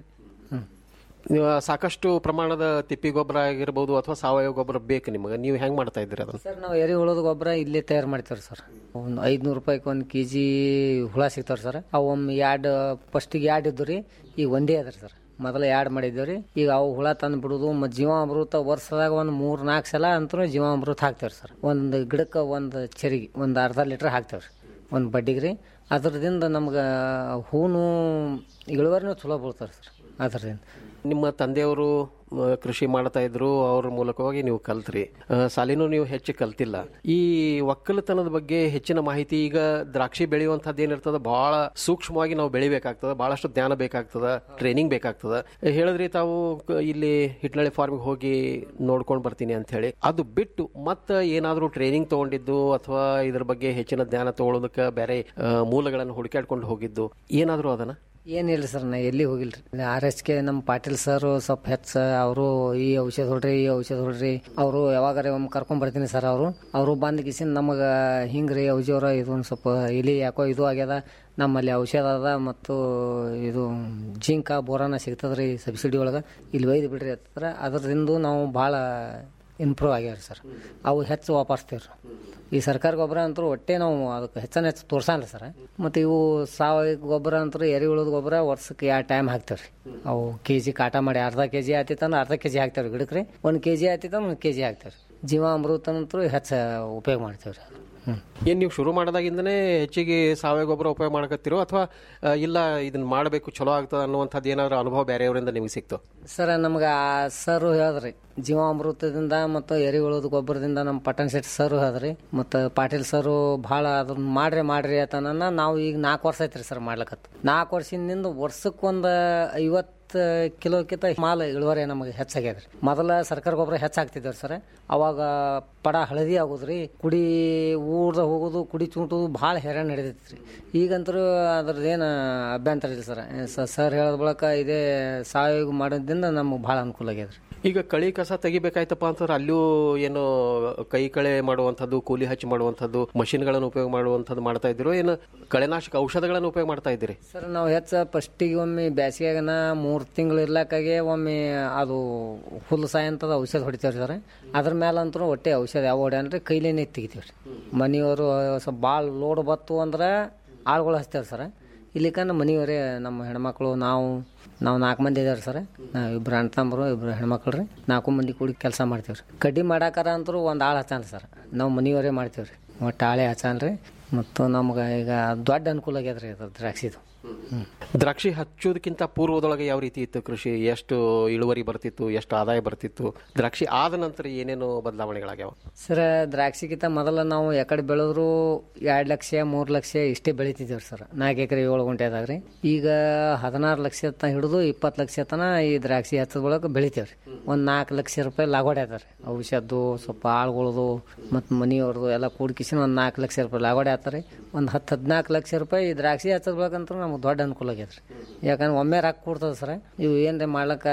ನೀವು ಸಾಕಷ್ಟು ಪ್ರಮಾಣದ ತಿಪ್ಪಿ ಗೊಬ್ಬರ ಆಗಿರ್ಬೋದು ಅಥವಾ ಸಾವಯವ ಗೊಬ್ಬರ ಬೇಕು ನಿಮಗೆ ನೀವು ಹೆಂಗ್ ಮಾಡ್ತಾ ಇದ್ದೀರಿ ಅದನ್ನ ಸರ್ ನಾವು ಎರೆಹುಳದ ಗೊಬ್ಬರ ಇಲ್ಲೇ ತಯಾರು ಮಾಡ್ತೀವಿ ಸರ್ ಒಂದು ಐದುನೂರು ರೂಪಾಯಿಗೆ ಒಂದು ಕೆ ಜಿ ಹುಳ ಸಿಗ್ತಾವ್ರಿ ಸರ್ ಅವು ಒಮ್ಮೆ ಎರಡು ಫಸ್ಟಿಗೆ ಎರಡು ಇದ್ದು ರೀ ಈಗ ಒಂದೇ ಅದ್ರಿ ಸರ್ ಮೊದಲು ಎರಡು ಮಾಡಿದ್ದೇವೆ ರೀ ಈಗ ಅವು ಹುಳ ತಂದು ಬಿಡೋದು ಮತ್ತು ಜೀವಾಮೃತ ವರ್ಷದಾಗ ಒಂದು ಮೂರು ನಾಲ್ಕು ಸಲ ಅಂತೂ ಜೀವಾಮೃತ ಹಾಕ್ತೇವೆ ಸರ್ ಒಂದು ಗಿಡಕ್ಕೆ ಒಂದು ಚೆರಿಗೆ ಒಂದು ಅರ್ಧ ಲೀಟ್ರ್ ಹಾಕ್ತೇವೆ ರೀ ಒಂದು ಬಡ್ಡಿಗೆ ರೀ ಅದ್ರದಿಂದ ನಮ್ಗೆ ಹೂನು ಇಳುವರಿನೂ ಚಲೋ ಬೀಳ್ತಾರೆ ಸರ್ ಅದರಿಂದ ನಿಮ್ಮ ತಂದೆಯವರು ಆ, ಕೃಷಿ ಮಾಡ್ತಾ ಇದ್ರು ಅವ್ರ ಮೂಲಕವಾಗಿ ನೀವು ಕಲ್ತ್ರಿ ಆ, ಸಾಲಿನೂ ನೀವು ಹೆಚ್ಚು ಕಲ್ತಿಲ್ಲ ಈ ಒಕ್ಕಲತನದ ಬಗ್ಗೆ ಹೆಚ್ಚಿನ ಮಾಹಿತಿ ಈಗ ದ್ರಾಕ್ಷಿ ಬೆಳೆಯುವಂಥದ್ದು ಏನಿರ್ತದ ಬಹಳ ಸೂಕ್ಷ್ಮವಾಗಿ ನಾವು ಬೆಳಿಬೇಕಾಗ್ತದ ಬಹಳಷ್ಟು ಜ್ಞಾನ ಬೇಕಾಗ್ತದ ಟ್ರೈನಿಂಗ್ ಬೇಕಾಗ್ತದ ಹೇಳಿದ್ರಿ ತಾವು ಕ- ಇಲ್ಲಿ ಹಿಟ್ನಳ್ಳಿ ಫಾರ್ಮಿಗೆ ಹೋಗಿ ನೋಡ್ಕೊಂಡು ಬರ್ತೀನಿ ಅಂತ ಹೇಳಿ ಅದು ಬಿಟ್ಟು ಮತ್ತೆ ಏನಾದರೂ ಟ್ರೈನಿಂಗ್ ತಗೊಂಡಿದ್ದು ಅಥವಾ ಇದ್ರ ಬಗ್ಗೆ ಹೆಚ್ಚಿನ ಜ್ಞಾನ ತಗೊಳ್ಳೋದಕ್ಕೆ ಬೇರೆ ಆ, ಮೂಲಗಳನ್ನು ಹುಡುಕಾಡ್ಕೊಂಡು ಹೋಗಿದ್ದು ಏನಾದರೂ ಅದನ್ನ ಏನಿಲ್ಲ ಸರ್ ನಾ ಎಲ್ಲಿ ಹೋಗಿಲ್ರಿ ಆರ್ ಎಸ್ ಕೆ ನಮ್ಮ ಪಾಟೀಲ್ ಸರ್ ಸ್ವಲ್ಪ ಹೆಚ್ಚ ಅವರು ಈ ಔಷಧ ಹೊಡ್ರಿ ಈ ಔಷಧ ಹೊಡ್ರಿ ಅವರು ಯಾವಾಗಾರ ಒಮ್ಮೆ ಕರ್ಕೊಂಡ್ ಬರ್ತೀನಿ ಸರ್ ಅವರು ಅವರು ಬಂದ್ ಕಿಸಿನ್ ನಮಗೆ ಹಿಂಗ್ರಿ ಔಷಧ ಇದೊಂದು ಸ್ವಲ್ಪ ಇಲಿ ಯಾಕೋ ಇದು ಆಗ್ಯದ ನಮ್ಮಲ್ಲಿ ಔಷಧ ಅದ ಮತ್ತು ಇದು ಜಿಂಕ ಬೋರಾನ ಸಿಗ್ತದ್ರಿ ಸಬ್ಸಿಡಿ ಒಳಗೆ ಇಲ್ಲಿ ಒಯ್ದು ಬಿಡ್ರಿ ಹತ್ತಿರ ಅದರಿಂದ ನಾವು ಭಾಳ ಇಂಪ್ರೂವ್ ಆಗ್ಯಾರ ಸರ್ ಅವು ಹೆಚ್ಚು ವಾಪಸ್ತೀವ್ರಿ ಈ ಸರ್ಕಾರ ಗೊಬ್ಬರ ಅಂತೂ ಒಟ್ಟೆ ನಾವು ಅದಕ್ಕೆ ಹೆಚ್ಚನ ಹೆಚ್ಚು ತೋರ್ಸಲ್ಲ ಸರ್ ಮತ್ತು ಇವು ಸಾವಯವ ಗೊಬ್ಬರ ಅಂತೂ ಎರೆಹುಳದ ಗೊಬ್ಬರ ವರ್ಷಕ್ಕೆ ಎರಡು ಟೈಮ್ ಹಾಕ್ತೇವ್ರಿ ಅವು ಕೆ ಜಿ ಕಾಟ ಮಾಡಿ ಅರ್ಧ ಕೆ ಜಿ ಆಯ್ತಿತ್ತಂದ್ರೆ ಅರ್ಧ ಕೆ ಜಿ ಹಾಕ್ತೇವ್ರಿ ಗಿಡಕ್ಕೆ ರೀ ಒಂದು ಕೆ ಜಿ ಆಯ್ತಿತ್ತಂದ್ರೆ ಒಂದು ಕೆ ಜಿ ಹಾಕ್ತೇವ್ರಿ ಜೀವಾಮೃತನಂತೂ ಹೆಚ್ಚು ಉಪಯೋಗ ಮಾಡ್ತೇವ್ರಿ ಹ್ಞೂ ಏನ್ ನೀವು ಶುರು ಮಾಡಿದಾಗಿಂದನೇ ಹೆಚ್ಚಿಗೆ ಸಾವಯವ ಗೊಬ್ಬರ ಉಪಯೋಗ ಮಾಡಕತ್ತಿರೋ ಅಥವಾ ಆ, ಇಲ್ಲ ಇದನ್ನ ಮಾಡಬೇಕು ಚಲೋ ಆಗ್ತದ ಅನ್ನುವಂಥದ್ದು ಏನಾದ್ರು ಅನುಭವ ಬೇರೆಯವರಿಂದ ನಿಮಗೆ ಸಿಕ್ತು ಸರ್ ನಮ್ಗೆ ಆ ಸರ್ ಹೇಳಿದ್ರಿ ಜೀವಾಮೃತದಿಂದ ಮತ್ತು ಎರೆಹುಳದ ಗೊಬ್ಬರದಿಂದ ನಮ್ಮ ಪಟ್ಟಣ ಶೆಟ್ಟಿ ಸರ್ ಹೇಳಿದ್ರಿ ಮತ್ತು ಪಾಟೀಲ್ ಸರು ಭಾಳ ಅದನ್ನ ಮಾಡ್ರಿ ಮಾಡ್ರಿ ಅಂತನ ನಾವು ಈಗ ನಾಲ್ಕು ವರ್ಷ ಐತ್ರಿ ಸರ್ ಮಾಡ್ಲಕತ್ತು ನಾಲ್ಕು ವರ್ಷದಿಂದ ವರ್ಷಕ್ಕೊಂದು ಐವತ್ತು ಕಿಲೋಕ್ಕಿಂತ ಮಾಲ್ ಇಳುವರಿ ನಮಗೆ ಹೆಚ್ಚಾಗ್ಯದ್ರಿ ಮೊದಲ ಸರ್ಕಾರ ಗೊಬ್ಬರ ಹೆಚ್ಚಾಗ್ತಿದ್ದೇವ್ರಿ ಸರ್ ಅವಾಗ ಪಡ ಹಳದಿ ಆಗೋದ್ರಿ ಕುಡಿ ಊರ್ದ ಹೋಗೋದು ಕುಡಿ ಚೂಟೋದು ಭಾಳ ಹೆರಾಣ ನಡೆದೈತ್ರಿ ಈಗಂತರೂ ಅದ್ರದ್ದೇನು ಅಭ್ಯಂತರ ಇಲ್ಲ ಸರ್ ಸರ್ ಹೇಳೋದ್ ಬಳಕ ಇದೇ ಸಾವಯವ ಮಾಡೋದ್ರಿಂದ ನಮ್ಗೆ ಭಾಳ ಅನುಕೂಲ ಆಗ್ಯದ್ರಿ ಈಗ ಕಳಿ ಕಸ ತೆಗಿಬೇಕಾಯ್ತಪ್ಪ ಅಂತಂದ್ರೆ ಅಲ್ಲೂ ಏನು ಕೈ ಕಳೆ ಮಾಡುವಂಥದ್ದು ಕೂಲಿ ಹಚ್ಚಿ ಮಾಡುವಂಥದ್ದು ಮಷಿನ್ಗಳನ್ನು ಉಪಯೋಗ ಮಾಡುವಂಥದ್ದು ಮಾಡ್ತಾ ಇದ್ದೀರೋ ಏನು ಕಳೆನಾಶಕ ಔಷಧಗಳನ್ನು ಉಪಯೋಗ ಮಾಡ್ತಾ ಇದ್ದೀರಿ ಸರ್ ನಾವು ಹೆಚ್ಚ ಫಸ್ಟಿಗೆ ಒಮ್ಮೆ ಬ್ಯಾಸಿಗ್ಯಾಗನ ಮೂರು ತಿಂಗಳು ಇರ್ಲಕ್ಕಾಗೆ ಒಮ್ಮೆ ಅದು ಹುಲ್ಲು ಸಾಯ ಅಂತದ ಔಷಧ ಹೊಡಿತೇವ್ರಿ ಸರ್ ಅದ್ರ ಮೇಲಂತೂ ಒಟ್ಟೆ ಔಷಧ ಯಾವ ಹೊಡ್ಯಾನ್ರಿ ಕೈಲೇನೆ ತೆಗಿತೀವಿ ರೀ ಮನೆಯವರು ಸ್ವಲ್ಪ ಭಾಳ ಲೋಡ್ ಬತ್ತು ಅಂದ್ರೆ ಆಳುಗಳು ಹಚ್ತೇವೆ ಸರ್ ಇಲ್ಲಿಕಂದ ಮನೆಯವರೇ ನಮ್ಮ ಹೆಣ್ಮಕ್ಳು ನಾವು ನಾವು ನಾಲ್ಕು ಮಂದಿ ಇದಾರೆ ಸರ್ ನಾವು ಇಬ್ರು ಅಣ್ಣ ತಮ್ಮರು ಇಬ್ರು ಹೆಣ್ಮಕ್ಳು ರೀ ನಾಲ್ಕು ಮಂದಿ ಕೂಡಿ ಕೆಲಸ ಮಾಡ್ತೀವಿ ರೀ ಕಡ್ಡಿ ಮಾಡಾಕಾರ ಅಂತೂ ಒಂದು ಆಳು ಹಚ್ಚಾನ ಸರ್ ನಾವು ಮನೆಯವರೇ ಮಾಡ್ತೀವಿ ರೀ ಒಟ್ಟು ಆಳೆ ಹಚ್ಚಾನ ರೀ ಮತ್ತು ನಮ್ಗೆ ಈಗ ದೊಡ್ಡ ಅನುಕೂಲ ಆಗ್ಯದ ರೀ ಅದು ದ್ರಾಕ್ಷಿದು ಹ್ಞೂ ದ್ರಾಕ್ಷಿ ಹಚ್ಚೋದಕ್ಕಿಂತ ಪೂರ್ವದೊಳಗೆ ಯಾವ ರೀತಿ ಇತ್ತು ಕೃಷಿ ಎಷ್ಟು ಇಳುವರಿ ಬರ್ತಿತ್ತು ಎಷ್ಟು ಆದಾಯ ಬರ್ತಿತ್ತು ದ್ರಾಕ್ಷಿ ಆದ ನಂತರ ಏನೇನು ಬದಲಾವಣೆಗಳಾಗ್ಯಾವ ಸರ್ ದ್ರಾಕ್ಷಿಗಿಂತ ಮೊದಲ ನಾವು ಎಕಡೆ ಬೆಳೆದ್ರು ಎರಡು ಲಕ್ಷ ಮೂರು ಲಕ್ಷ ಇಷ್ಟೇ ಬೆಳಿತಿದ್ದೇವೆ ಸರ್ ನಾಲ್ಕು ಎಕರೆ ಏಳು ಗುಂಟೆದಾಗ ರೀ ಈಗ ಹದಿನಾರು ಲಕ್ಷ ತನ ಹಿಡಿದು ಇಪ್ಪತ್ತು ಲಕ್ಷ ತನ ಈ ದ್ರಾಕ್ಷಿ ಹಚ್ಚದ ಬಳಕ ಬೆಳಿತೇವೆ ರೀ ಒಂದು ನಾಲ್ಕು ಲಕ್ಷ ರೂಪಾಯಿ ಲಾಗೋಡಿ ಅದ ರೀ ಔಷಧದ್ದು ಸ್ವಲ್ಪ ಆಳುಗಳದು ಮತ್ತು ಮನೆಯವ್ರದ್ದು ಎಲ್ಲ ಕೂಡ್ಕಿಸಿನ ಒಂದು ನಾಲ್ಕು ಲಕ್ಷ ರೂಪಾಯಿ ಲಾಗೋಡಿ ಆತಾರೆ ಒಂದು ಹತ್ತು ಹದಿನಾಲ್ಕು ಲಕ್ಷ ರೂಪಾಯಿ ಈ ದ್ರಾಕ್ಷಿ ಹಚ್ಚದ ಬಳಕಂತೂ ನಮ್ಗೆ ದೊಡ್ಡ ಅನುಕೂಲ ಆಗ್ಯದ ರೀ ಯಾಕಂದ್ರೆ ಒಮ್ಮೆ ರಾಕ್ ಕೊಡ್ತದೆ ಸರ್ ಇವು ಏನ್ರಿ ಮಾಡ್ಲಕ್ಕ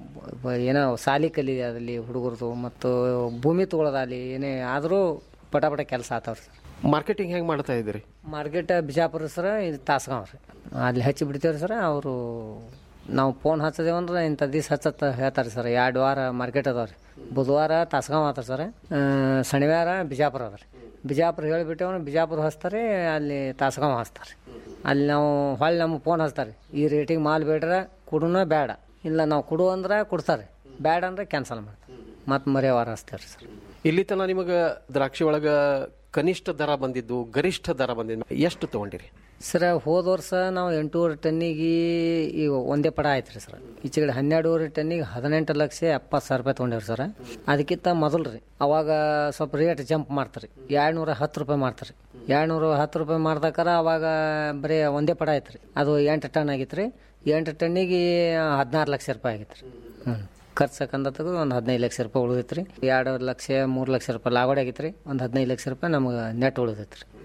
ಬ- ಏನೋ ಸಾಲಿ ಕಲಿ ಅದಲ್ಲಿ ಹುಡುಗರದು ಮತ್ತು ಭೂಮಿ ತೊಗೊಳೋದಾಗಲಿ ಏನೇ ಆದರೂ ಪಟ ಪಟ ಕೆಲಸ ಆತಾವ್ರಿ ಸರ್ ಮಾರ್ಕೆಟಿಂಗ್ ಹೆಂಗೆ ಮಾಡ್ತಾ ಇದ್ದೀರಿ ಮಾರ್ಕೆಟ್ ಬಿಜಾಪುರ ಸರ ಇದು ತಾಸ್ಗಾಂವ್ ರೀ ಅಲ್ಲಿ ಹಚ್ಚಿ ಬಿಡ್ತೇವ್ರಿ ಸರ್ ಅವರು ನಾವು ಫೋನ್ ಹಚ್ಚದೇವು ಅಂದ್ರೆ ಇಂಥ ದಿವ್ಸ ಹಚ್ಚತ್ತ ಹೇಳ್ತಾರೆ ಸರ್ ಎರಡು ವಾರ ಮಾರ್ಕೆಟ್ ಅದಾವ ರೀ ಬುಧವಾರ ತಾಸ್ಗಾಂವ್ ಆತಾರೆ ಸರ್ ಆ, ಶನಿವಾರ ಬಿಜಾಪುರ ಅದ ರೀ ಬಿಜಾಪುರ ಹೇಳಿಬಿಟ್ಟೇವ್ ಬಿಜಾಪುರ ಹಚ್ತಾರೆ ಅಲ್ಲಿ ತಾಸ್ಗಾಂವ್ ಹಚ್ತಾರೆ ಅಲ್ಲಿ ನಾವು ಹೊಳ್ಳಿ ನಮಗೆ ಫೋನ್ ಹಚ್ತಾರೆ ಈ ರೇಟಿಗೆ ಮಾಲ್ ಬೇಡ್ರೆ ಕೊಡುನ ಬೇಡ ಇಲ್ಲ ನಾವು ಕೊಡು ಅಂದ್ರೆ ಕೊಡ್ತಾರೆ ಬೇಡ ಅಂದ್ರೆ ಕ್ಯಾನ್ಸಲ್ ಮಾಡ್ತಾರೆ ಮತ್ತೆ ಮರೆ ವಾರ ಹಚ್ತಾರೆ ರೀ ಸರ್ ಇಲ್ಲಿ ತನ ನಿಮಗೆ ದ್ರಾಕ್ಷಿ ಒಳಗ ಕನಿಷ್ಠ ದರ ಬಂದಿದ್ದು ಗರಿಷ್ಠ ದರ ಬಂದಿದ್ದು ಎಷ್ಟು ತಗೊಂಡಿರಿ ಸರ್ ಹೋದ ವರ್ಷ ನಾವು ಎಂಟೂವರೆ ಟನ್ನಿಗೆ ಈ ಒಂದೇ ಪಡ ಆಯ್ತು ರೀ ಸರ್ ಈಚೆ ಕಡೆ ಹನ್ನೆರಡೂವರೆ ಟನ್ನಿಗೆ ಹದಿನೆಂಟು ಲಕ್ಷ ಎಪ್ಪತ್ತು ಸಾವಿರ ರೂಪಾಯಿ ತೊಗೊಂಡೇವ್ರಿ ಸರ್ ಅದಕ್ಕಿಂತ ಮೊದಲು ರೀ ಅವಾಗ ಸ್ವಲ್ಪ ರೇಟ್ ಜಂಪ್ ಮಾಡ್ತಾರೆ ಎರಡ್ನೂರ ಹತ್ತು ರೂಪಾಯಿ ಮಾಡ್ತಾರೆ ಎರಡ್ನೂರ ಹತ್ತು ರೂಪಾಯಿ ಮಾಡ್ದಕ್ಕಾರ ಅವಾಗ ಬರೀ ಒಂದೇ ಪಡ ಆಯ್ತು ರೀ ಅದು ಎಂಟು ಟನ್ ಆಗಿತ್ತು ರೀ ಎಂಟು ಟನ್ನಿಗೆ ಹದಿನಾರು ಲಕ್ಷ ರೂಪಾಯಿ ಆಗಿತ್ತು ರೀ ಹ್ಞೂ ಖರ್ಚು ಕಂದ ತೆಗೆದು ಒಂದು ಹದಿನೈದು ಲಕ್ಷ ರೂಪಾಯಿ ಉಳಿದೈತೆ ರೀ ಎರಡು ಲಕ್ಷ ಮೂರು ಲಕ್ಷ ರೂಪಾಯಿ ಲಾಗೋಡಿ ಆಗಿತ್ತು ರೀ ಒಂದು ಹದಿನೈದು ಲಕ್ಷ ರೂಪಾಯಿ ನಮಗೆ ನೆಟ್ ಉಳಿದೈತೆ ರೀ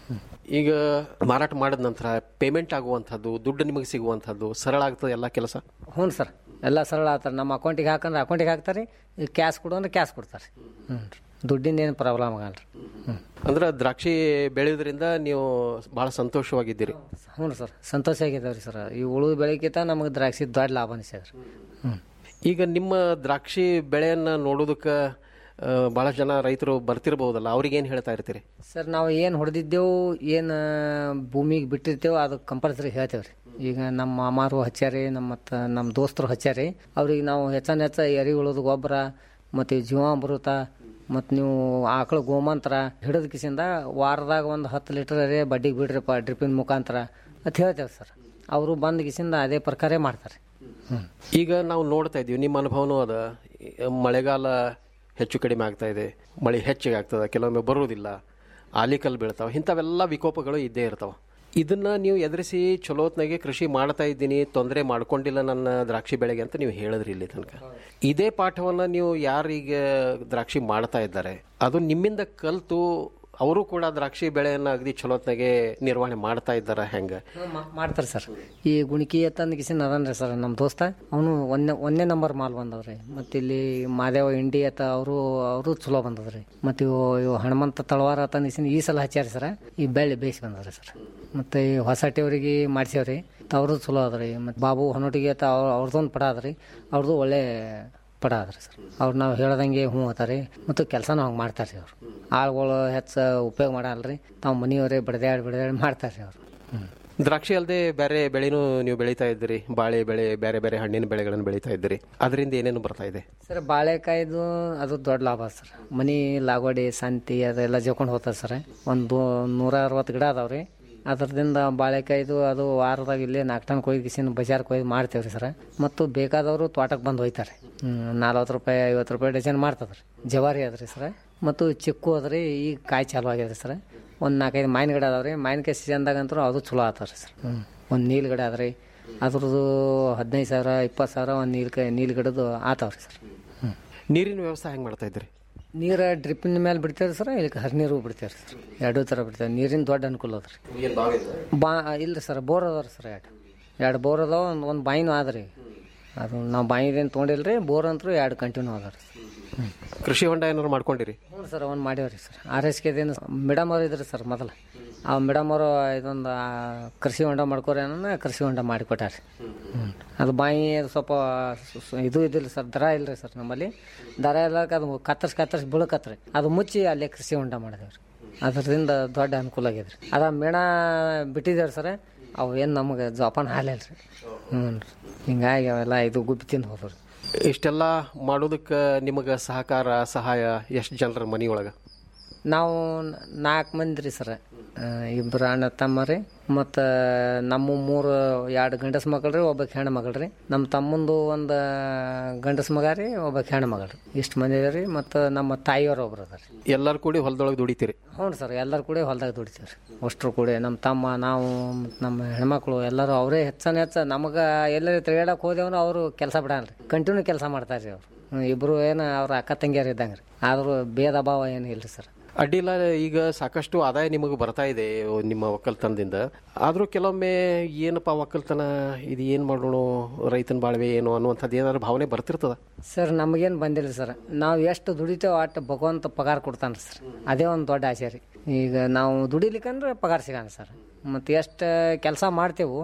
ಈಗ ಮಾರಾಟ ಮಾಡಿದ ನಂತರ ಪೇಮೆಂಟ್ ಆಗುವಂಥದ್ದು ದುಡ್ಡು ನಿಮಗೆ ಸಿಗುವಂಥದ್ದು ಸರಳ ಆಗ್ತದೆ ಎಲ್ಲ ಕೆಲಸ ಹ್ಞೂ ಸರ್ ಎಲ್ಲ ಸರಳ ಆತಾರೆ ನಮ್ಮ ಅಕೌಂಟಿಗೆ ಹಾಕಂದ್ರೆ ಅಕೌಂಟಿಗೆ ಹಾಕ್ತಾರೆ ಈ ಕ್ಯಾಶ್ ಕೊಡು ಅಂದ್ರೆ ಕ್ಯಾಶ್ ಕೊಡ್ತಾರೆ ಹ್ಞೂ ರೀ ದುಡ್ಡಿಂದ ಏನು ಪ್ರಾಬ್ಲಮ್ ಆಗಲ್ಲ ರೀ ಹ್ಞೂ ಅಂದ್ರೆ ದ್ರಾಕ್ಷಿ ಬೆಳೆಯೋದ್ರಿಂದ ನೀವು ಬಹಳ ಸಂತೋಷವಾಗಿದ್ದೀರಿ ಹ್ಞೂ ಸರ್ ಸಂತೋಷ ಆಗಿದ್ದಾವೆ ರೀ ಸರ್ ಈ ಉಳಿದ ಬೆಳೆಗಿಂತ ನಮಗೆ ದ್ರಾಕ್ಷಿ ದೊಡ್ಡ ಲಾಭ ಅನಿಸ್ಯದ ರೀ ಹ್ಞೂ ಈಗ ನಿಮ್ಮ ದ್ರಾಕ್ಷಿ ಬೆಳೆಯನ್ನ ನೋಡೋದಕ್ಕೆ ಆ, ಬಹಳ ಜನ ರೈತರು ಬರ್ತಿರ್ಬಹುದಲ್ಲ ಅವ್ರಿಗೆ ಏನು ಹೇಳ್ತಾ ಇರ್ತೀರಿ ಸರ್ ನಾವು ಏನು ಹೊಡೆದಿದ್ದೆವು ಏನು ಭೂಮಿಗೆ ಬಿಟ್ಟಿರ್ತೇವೆ ಅದು ಕಂಪಲ್ಸರಿ ಹೇಳ್ತೇವೆ ರೀ ಈಗ ನಮ್ಮ ಮಾಮಾರು ಹಚ್ಚಾರಿ ನಮ್ಮ ಮತ್ತು ನಮ್ಮ ದೋಸ್ತರು ಹಚ್ಚಾರಿ ಅವ್ರಿಗೆ ನಾವು ಹೆಚ್ಚಾನ ಹೆಚ್ಚ ಎರಿ ಉಳೋದು ಗೊಬ್ಬರ ಮತ್ತು ಜೀವಾಮೃತ ಮತ್ತು ನೀವು ಆಕಳು ಗೋಮಂತ್ರ ಹಿಡಿದ ಕಿಸಿಂದ ವಾರದಾಗ ಒಂದು ಹತ್ತು ಲೀಟರ್ ಎರೆ ಬಡ್ಡಿಗೆ ಬಿಡ್ರಿಪ್ಪ ಡ್ರಿಪ್ಪಿನ ಮುಖಾಂತರ ಅಂತ ಹೇಳ್ತೇವೆ ಸರ್ ಅವರು ಬಂದ ಕಿಸಿಂದ ಅದೇ ಪ್ರಕಾರ ಮಾಡ್ತಾರೆ ಹ್ಞೂ ಈಗ ನಾವು ನೋಡ್ತಾ ಇದ್ದೀವಿ ನಿಮ್ಮ ಅನುಭವನೂ ಅದ ಈ ಮಳೆಗಾಲ ಹೆಚ್ಚು ಕಡಿಮೆ ಆಗ್ತಾ ಇದೆ ಮಳೆ ಹೆಚ್ಚಿಗೆ ಆಗ್ತದೆ ಕೆಲವೊಮ್ಮೆ ಬರುವುದಿಲ್ಲ ಆಲಿಕಲ್ ಬೀಳ್ತಾವೆ ಇಂಥವೆಲ್ಲ ವಿಕೋಪಗಳು ಇದ್ದೇ ಇರ್ತಾವೆ ಇದನ್ನ ನೀವು ಎದುರಿಸಿ ಚಲೋತ್ನಾಗೆ ಕೃಷಿ ಮಾಡ್ತಾ ಇದ್ದೀನಿ ತೊಂದರೆ ಮಾಡ್ಕೊಂಡಿಲ್ಲ ನನ್ನ ದ್ರಾಕ್ಷಿ ಬೆಳೆಗೆ ಅಂತ ನೀವು ಹೇಳಿದ್ರಿ ಇಲ್ಲಿ ತನಕ ಇದೇ ಪಾಠವನ್ನ ನೀವು ಯಾರೀಗ ದ್ರಾಕ್ಷಿ ಮಾಡ್ತಾ ಇದ್ದಾರೆ ಅದು ನಿಮ್ಮಿಂದ ಕಲ್ತು ಅವರು ಕೂಡ ದ್ರಾಕ್ಷಿ ಬೆಳೆಯನ್ನ ಅಗದಿ ಚಲೋತ್ನಾಗೆ ನಿರ್ವಹಣೆ ಮಾಡ್ತಾ ಇದ್ದಾರ ಹೆಂಗ ಮಾಡ್ತಾರೆ ಸರ್ ಈ ಗುಣಿಕಿ ಎತ್ತಂದ ಕಿಸಿನ ಅದನ್ರಿ ಸರ್ ನಮ್ಮ ದೋಸ್ತ ಅವನು ಒಂದೇ ಒಂದೇ ನಂಬರ್ ಮಾಲ್ ಬಂದವ್ರಿ ಮತ್ತು ಇಲ್ಲಿ ಮಾದೇವ ಇಂಡಿ ಅತ್ತ ಅವರು ಅವರು ಚಲೋ ಬಂದದ್ರಿ ಮತ್ತು ಇವು ಇವು ಹನುಮಂತ ತಳವಾರ ತಂದ ಕಿಸಿನ ಈ ಸಲ ಹಚ್ಚಾರಿ ಸರ್ ಈ ಬೆಳ್ಳಿ ಬೇಯಿಸಿ ಬಂದವ್ರಿ ಸರ್ ಮತ್ತು ಈ ಹೊಸಟಿಯವ್ರಿಗೆ ಮಾಡ್ಸ್ಯಾವ್ರಿ ಅವ್ರದ್ದು ಚಲೋ ಅದ್ರಿ ಮತ್ತು ಬಾಬು ಹೊನೋಟಿಗೆ ಅತ್ತ ಅವ್ರ ಅವ್ರದ್ದೊಂದು ಪಡ ಅದ್ರಿ ಅವ್ರದ್ದು ಒಳ್ಳೆ ಪಡ ಅದ್ರಿ ಸರ್ ಅವ್ರು ನಾವು ಹೇಳ್ದಂಗೆ ಹ್ಞೂ ಅತ್ತಾರಿ ಮತ್ತು ಕೆಲಸನೂ ಹಂಗೆ ಮಾಡ್ತಾರೆ ರೀ ಅವ್ರು ಆಳುಗಳು ಹೆಚ್ಚು ಉಪಯೋಗ ಮಾಡಲ್ರಿ ತಾವು ಮನೆಯವರೇ ಬಡ್ದಾಡಿ ಬಡ್ದಾಡಿ ಮಾಡ್ತಾರೆ ರೀ ಅವ್ರು ಹ್ಞೂ ದ್ರಾಕ್ಷಿ ಅಲ್ಲದೆ ಬೇರೆ ಬೆಳೆನೂ ನೀವು ಬೆಳೀತಾ ಇದ್ದೀರಿ ಬಾಳೆ ಬೆಳೆ ಬೇರೆ ಬೇರೆ ಹಣ್ಣಿನ ಬೆಳೆಗಳನ್ನು ಬೆಳೀತಾ ಇದ್ದೀರಿ ಅದರಿಂದ ಏನೇನು ಬರ್ತಾ ಇದೆ ಸರ್ ಬಾಳೆಕಾಯ್ದು ಅದು ದೊಡ್ಡ ಲಾಭ ಸರ್ ಮನಿ ಲಾಗೋಡಿ ಸಂತಿ ಅದೆಲ್ಲ ಜೋಕೊಂಡು ಹೋಗ್ತದೆ ಸರ್ ಒಂದು ನೂರ ಅರವತ್ತು ಗಿಡ ಅದಾವ್ರಿ ಅದರದಿಂದ ಬಾಳೆಕಾಯ್ದು ಅದು ವಾರದಾಗ ಇಲ್ಲೇ ನಾಲ್ಕು ಟನ್ ಕೊಯ್ದು ಕಿಸಿನ ಬಜಾರ್ಗೆ ಕೊಯ್ದು ಮಾಡ್ತೇವ್ರಿ ಸರ್ ಮತ್ತು ಬೇಕಾದವರು ತೋಟಕ್ಕೆ ಬಂದು ಒಯ್ತಾರೆ ನಲ್ವತ್ತು ರೂಪಾಯಿ ಐವತ್ತು ರೂಪಾಯಿ ಡಜನ್ ಮಾಡ್ತದ್ರಿ ಜವಾರಿ ಅದ್ರಿ ಸರ್ ಮತ್ತು ಚಿಕ್ಕು ಅದ್ರಿ ಈಗ ಕಾಯಿ ಚಾಲು ಆಗ್ಯದ್ರಿ ಸರ್ ಒಂದು ನಾಲ್ಕೈದು ಮಾವಿನ ಗಿಡ ಅದಾವ್ರಿ ಮಾವಿನಕಾಯಿ ಸೀಸನ್ದಾಗ ಅಂತೂ ಅದು ಚಲೋ ಆತಾವ್ರಿ ಸರ್ ಹ್ಞೂ ಒಂದು ನೀಲ್ ಗಿಡ ಅದ್ರಿ ಅದ್ರದ್ದು ಹದಿನೈದು ಸಾವಿರ ಇಪ್ಪತ್ತು ಸಾವಿರ ಒಂದು ನೀಲ್ಕಾಯಿ ನೀಲ್ ಗಿಡದ್ದು ಆತಾವ್ರಿ ಸರ್ ಹ್ಞೂ ನೀರಿನ ವ್ಯವಸ್ಥೆ ಹೆಂಗೆ ಮಾಡ್ತಾ ಇದ್ದೀರಿ ನೀರು ಡ್ರಿಪ್ಪಿನ ಮೇಲೆ ಬಿಡ್ತೇವೆ ಸರ್ ಇಲ್ಲಿ ಹರಿನೀರು ಬಿಡ್ತೇವೆ ಸರ್ ಎರಡೂ ಥರ ಬಿಡ್ತೇವೆ ನೀರಿನ ದೊಡ್ಡ ಅನುಕೂಲ ಅದ ರೀ ಬಾ ಇಲ್ಲ ಸರ್ ಬೋರ್ ಅದಾವ ಸರ್ ಎರಡು ಎರಡು ಬೋರ್ ಅದಾವ ಒಂದು ಒಂದು ಬಾಯಿನೂ ಆದ್ರಿ ಅದು ನಾವು ಬಾಯಿದೇನು ತೊಗೊಂಡಿಲ್ಲ ರೀ ಬೋರ್ ಅಂತೂ ಎರಡು ಕಂಟಿನ್ಯೂ ಅದ ರೀ ಹ್ಞೂ ಕೃಷಿ ಹೊಂಡ ಏನಾದ್ರು ಮಾಡ್ಕೊಂಡಿರಿ ಹ್ಞೂ ಸರ್ ಒಂದು ಮಾಡ್ಯಾವ್ರಿ ಸರ್ ಆರ್ ಎಸ್ ಕೆದೇನು ಮೇಡಮ್ ಅವ್ರು ಇದ್ರಿ ಸರ್ ಮೊದಲು ಆ ಮೇಡಮ್ ಅವರು ಇದೊಂದು ಆ, ಕೃಷಿ ಹೊಂಡ ಮಾಡ್ಕೋರಿ ಅನ್ನೋ ಕೃಷಿ ಹೊಂಡ ಮಾಡಿಕೊಟ್ಟಾರೆ ಹ್ಞೂ ಅದು ಬಾಯಿ ಅದು ಸ್ವಲ್ಪ ಸು- ಸು- ಇದು ಇದಿಲ್ಲ ಸರ್ ದರ ಇಲ್ಲ ರೀ ಸರ್ ನಮ್ಮಲ್ಲಿ ದರ ಇಲ್ಲಕ ಅದು ಕತ್ತರಿಸಿ ಕತ್ತರಿಸಿ ಬೀಳಕತ್ರಿ ಅದು ಮುಚ್ಚಿ ಅಲ್ಲೇ ಕೃಷಿ ಹೊಂಡ ಮಾಡಿದೇವೆ ರೀ ಅದರಿಂದ ದೊಡ್ಡ ಅನುಕೂಲ ಆಗ್ಯದ ರೀ ಅದ ಮೇಣ ಬಿಟ್ಟಿದ್ದೇವೆ ಸರ್ ಅವು ಏನು ನಮಗೆ ಜೋಪಾನ ಹಾಲಿಲ್ಲ ರೀ ಹ್ಞೂ ರೀ ಹಿಂಗಾಗಿ ಅವೆಲ್ಲ ಇದು ಗುಬ್ಬಿ ತಿಂದು ಹೋದ್ರಿ ಇಷ್ಟೆಲ್ಲ ಮಾಡೋದಕ್ಕೆ ನಿಮಗೆ ಸಹಕಾರ ಸಹಾಯ ಎಷ್ಟು ಜನರ ಮನೆಯೊಳಗೆ ನಾವು ನಾಲ್ಕು ಮಂದಿ ರೀ ಸರ್ ಇಬ್ಬರು ಅಣ್ಣ ತಮ್ಮ ರೀ ಮತ್ತು ನಮ್ಮ ಮೂರು ಎರಡು ಗಂಡಸ ಮಗಳು ರೀ ಒಬ್ಬ ಹೆಣ್ಣು ಮಗಳು ರೀ ನಮ್ಮ ತಮ್ಮಂದು ಒಂದು ಗಂಡಸ ಮಗ ರೀ ಒಬ್ಬ ಹೆಣ್ಣು ಮಗಳು ರೀ ಇಷ್ಟು ಮಂದಿ ರೀ ಮತ್ತು ನಮ್ಮ ತಾಯಿಯವ್ರು ಒಬ್ರು ಅದಾರ ರೀ ಎಲ್ಲರೂ ಕೂಡಿ ಹೊಲದೊಳಗೆ ದುಡಿತೀರಿ ಹ್ಞೂ ಸರ್ ಎಲ್ಲರೂ ಕೂಡ ಹೊಲ್ದಾಗ ದುಡಿತೀವಿ ರೀ ಅಷ್ಟ್ರು ಕೂಡ ನಮ್ಮ ತಮ್ಮ ನಾವು ಮತ್ತ್ ನಮ್ಮ ಹೆಣ್ಮಕ್ಳು ಎಲ್ಲರೂ ಅವರೇ ಹೆಚ್ಚನ ಹೆಚ್ಚ ನಮಗೆ ಎಲ್ಲರೂ ತಿರುಗಾಡಕ್ಕೆ ಹೋದೇವ್ರು ಅವರು ಕೆಲಸ ಬಿಡಲ್ಲ ರೀ ಕಂಟಿನ್ಯೂ ಕೆಲಸ ಮಾಡ್ತಾರೆ ರೀ ಅವರು ಇಬ್ಬರು ಏನು ಅವ್ರ ಅಕ್ಕ ತಂಗಿಯರು ಇದ್ದಂಗೆ ರೀ ಆದರೂ ಭೇದ ಭಾವ ಏನು ಇಲ್ಲ ಸರ್ ಅಡ್ಡಿಲ್ಲ ಈಗ ಸಾಕಷ್ಟು ಆದಾಯ ನಿಮಗೆ ಬರ್ತಾ ಇದೆ ನಿಮ್ಮ ಒಕ್ಕಲ್ತನದಿಂದ ಆದರೂ ಕೆಲವೊಮ್ಮೆ ಏನಪ್ಪ ಒಕ್ಕಲ್ತನ ಇದು ಏನು ಮಾಡೋಣ ರೈತನ ಬಾಳ್ವೆ ಏನು ಅನ್ನುವಂಥದ್ದು ಏನಾದ್ರು ಭಾವನೆ ಬರ್ತಿರ್ತದ ಸರ್ ನಮಗೇನು ಬಂದಿಲ್ಲ ಸರ್ ನಾವು ಎಷ್ಟು ದುಡಿತೇವೆ ಅಷ್ಟು ಭಗವಂತ ಪಗಾರ ಕೊಡ್ತಾನೆ ಸರ್ ಅದೇ ಒಂದು ದೊಡ್ಡ ಆಸೆ ರೀ ಈಗ ನಾವು ದುಡಿಲಿಕ್ಕಂದ್ರೆ ಪಗಾರ ಸಿಗೋಣ ಸರ್ ಮತ್ತು ಎಷ್ಟು ಕೆಲಸ ಮಾಡ್ತೇವೆ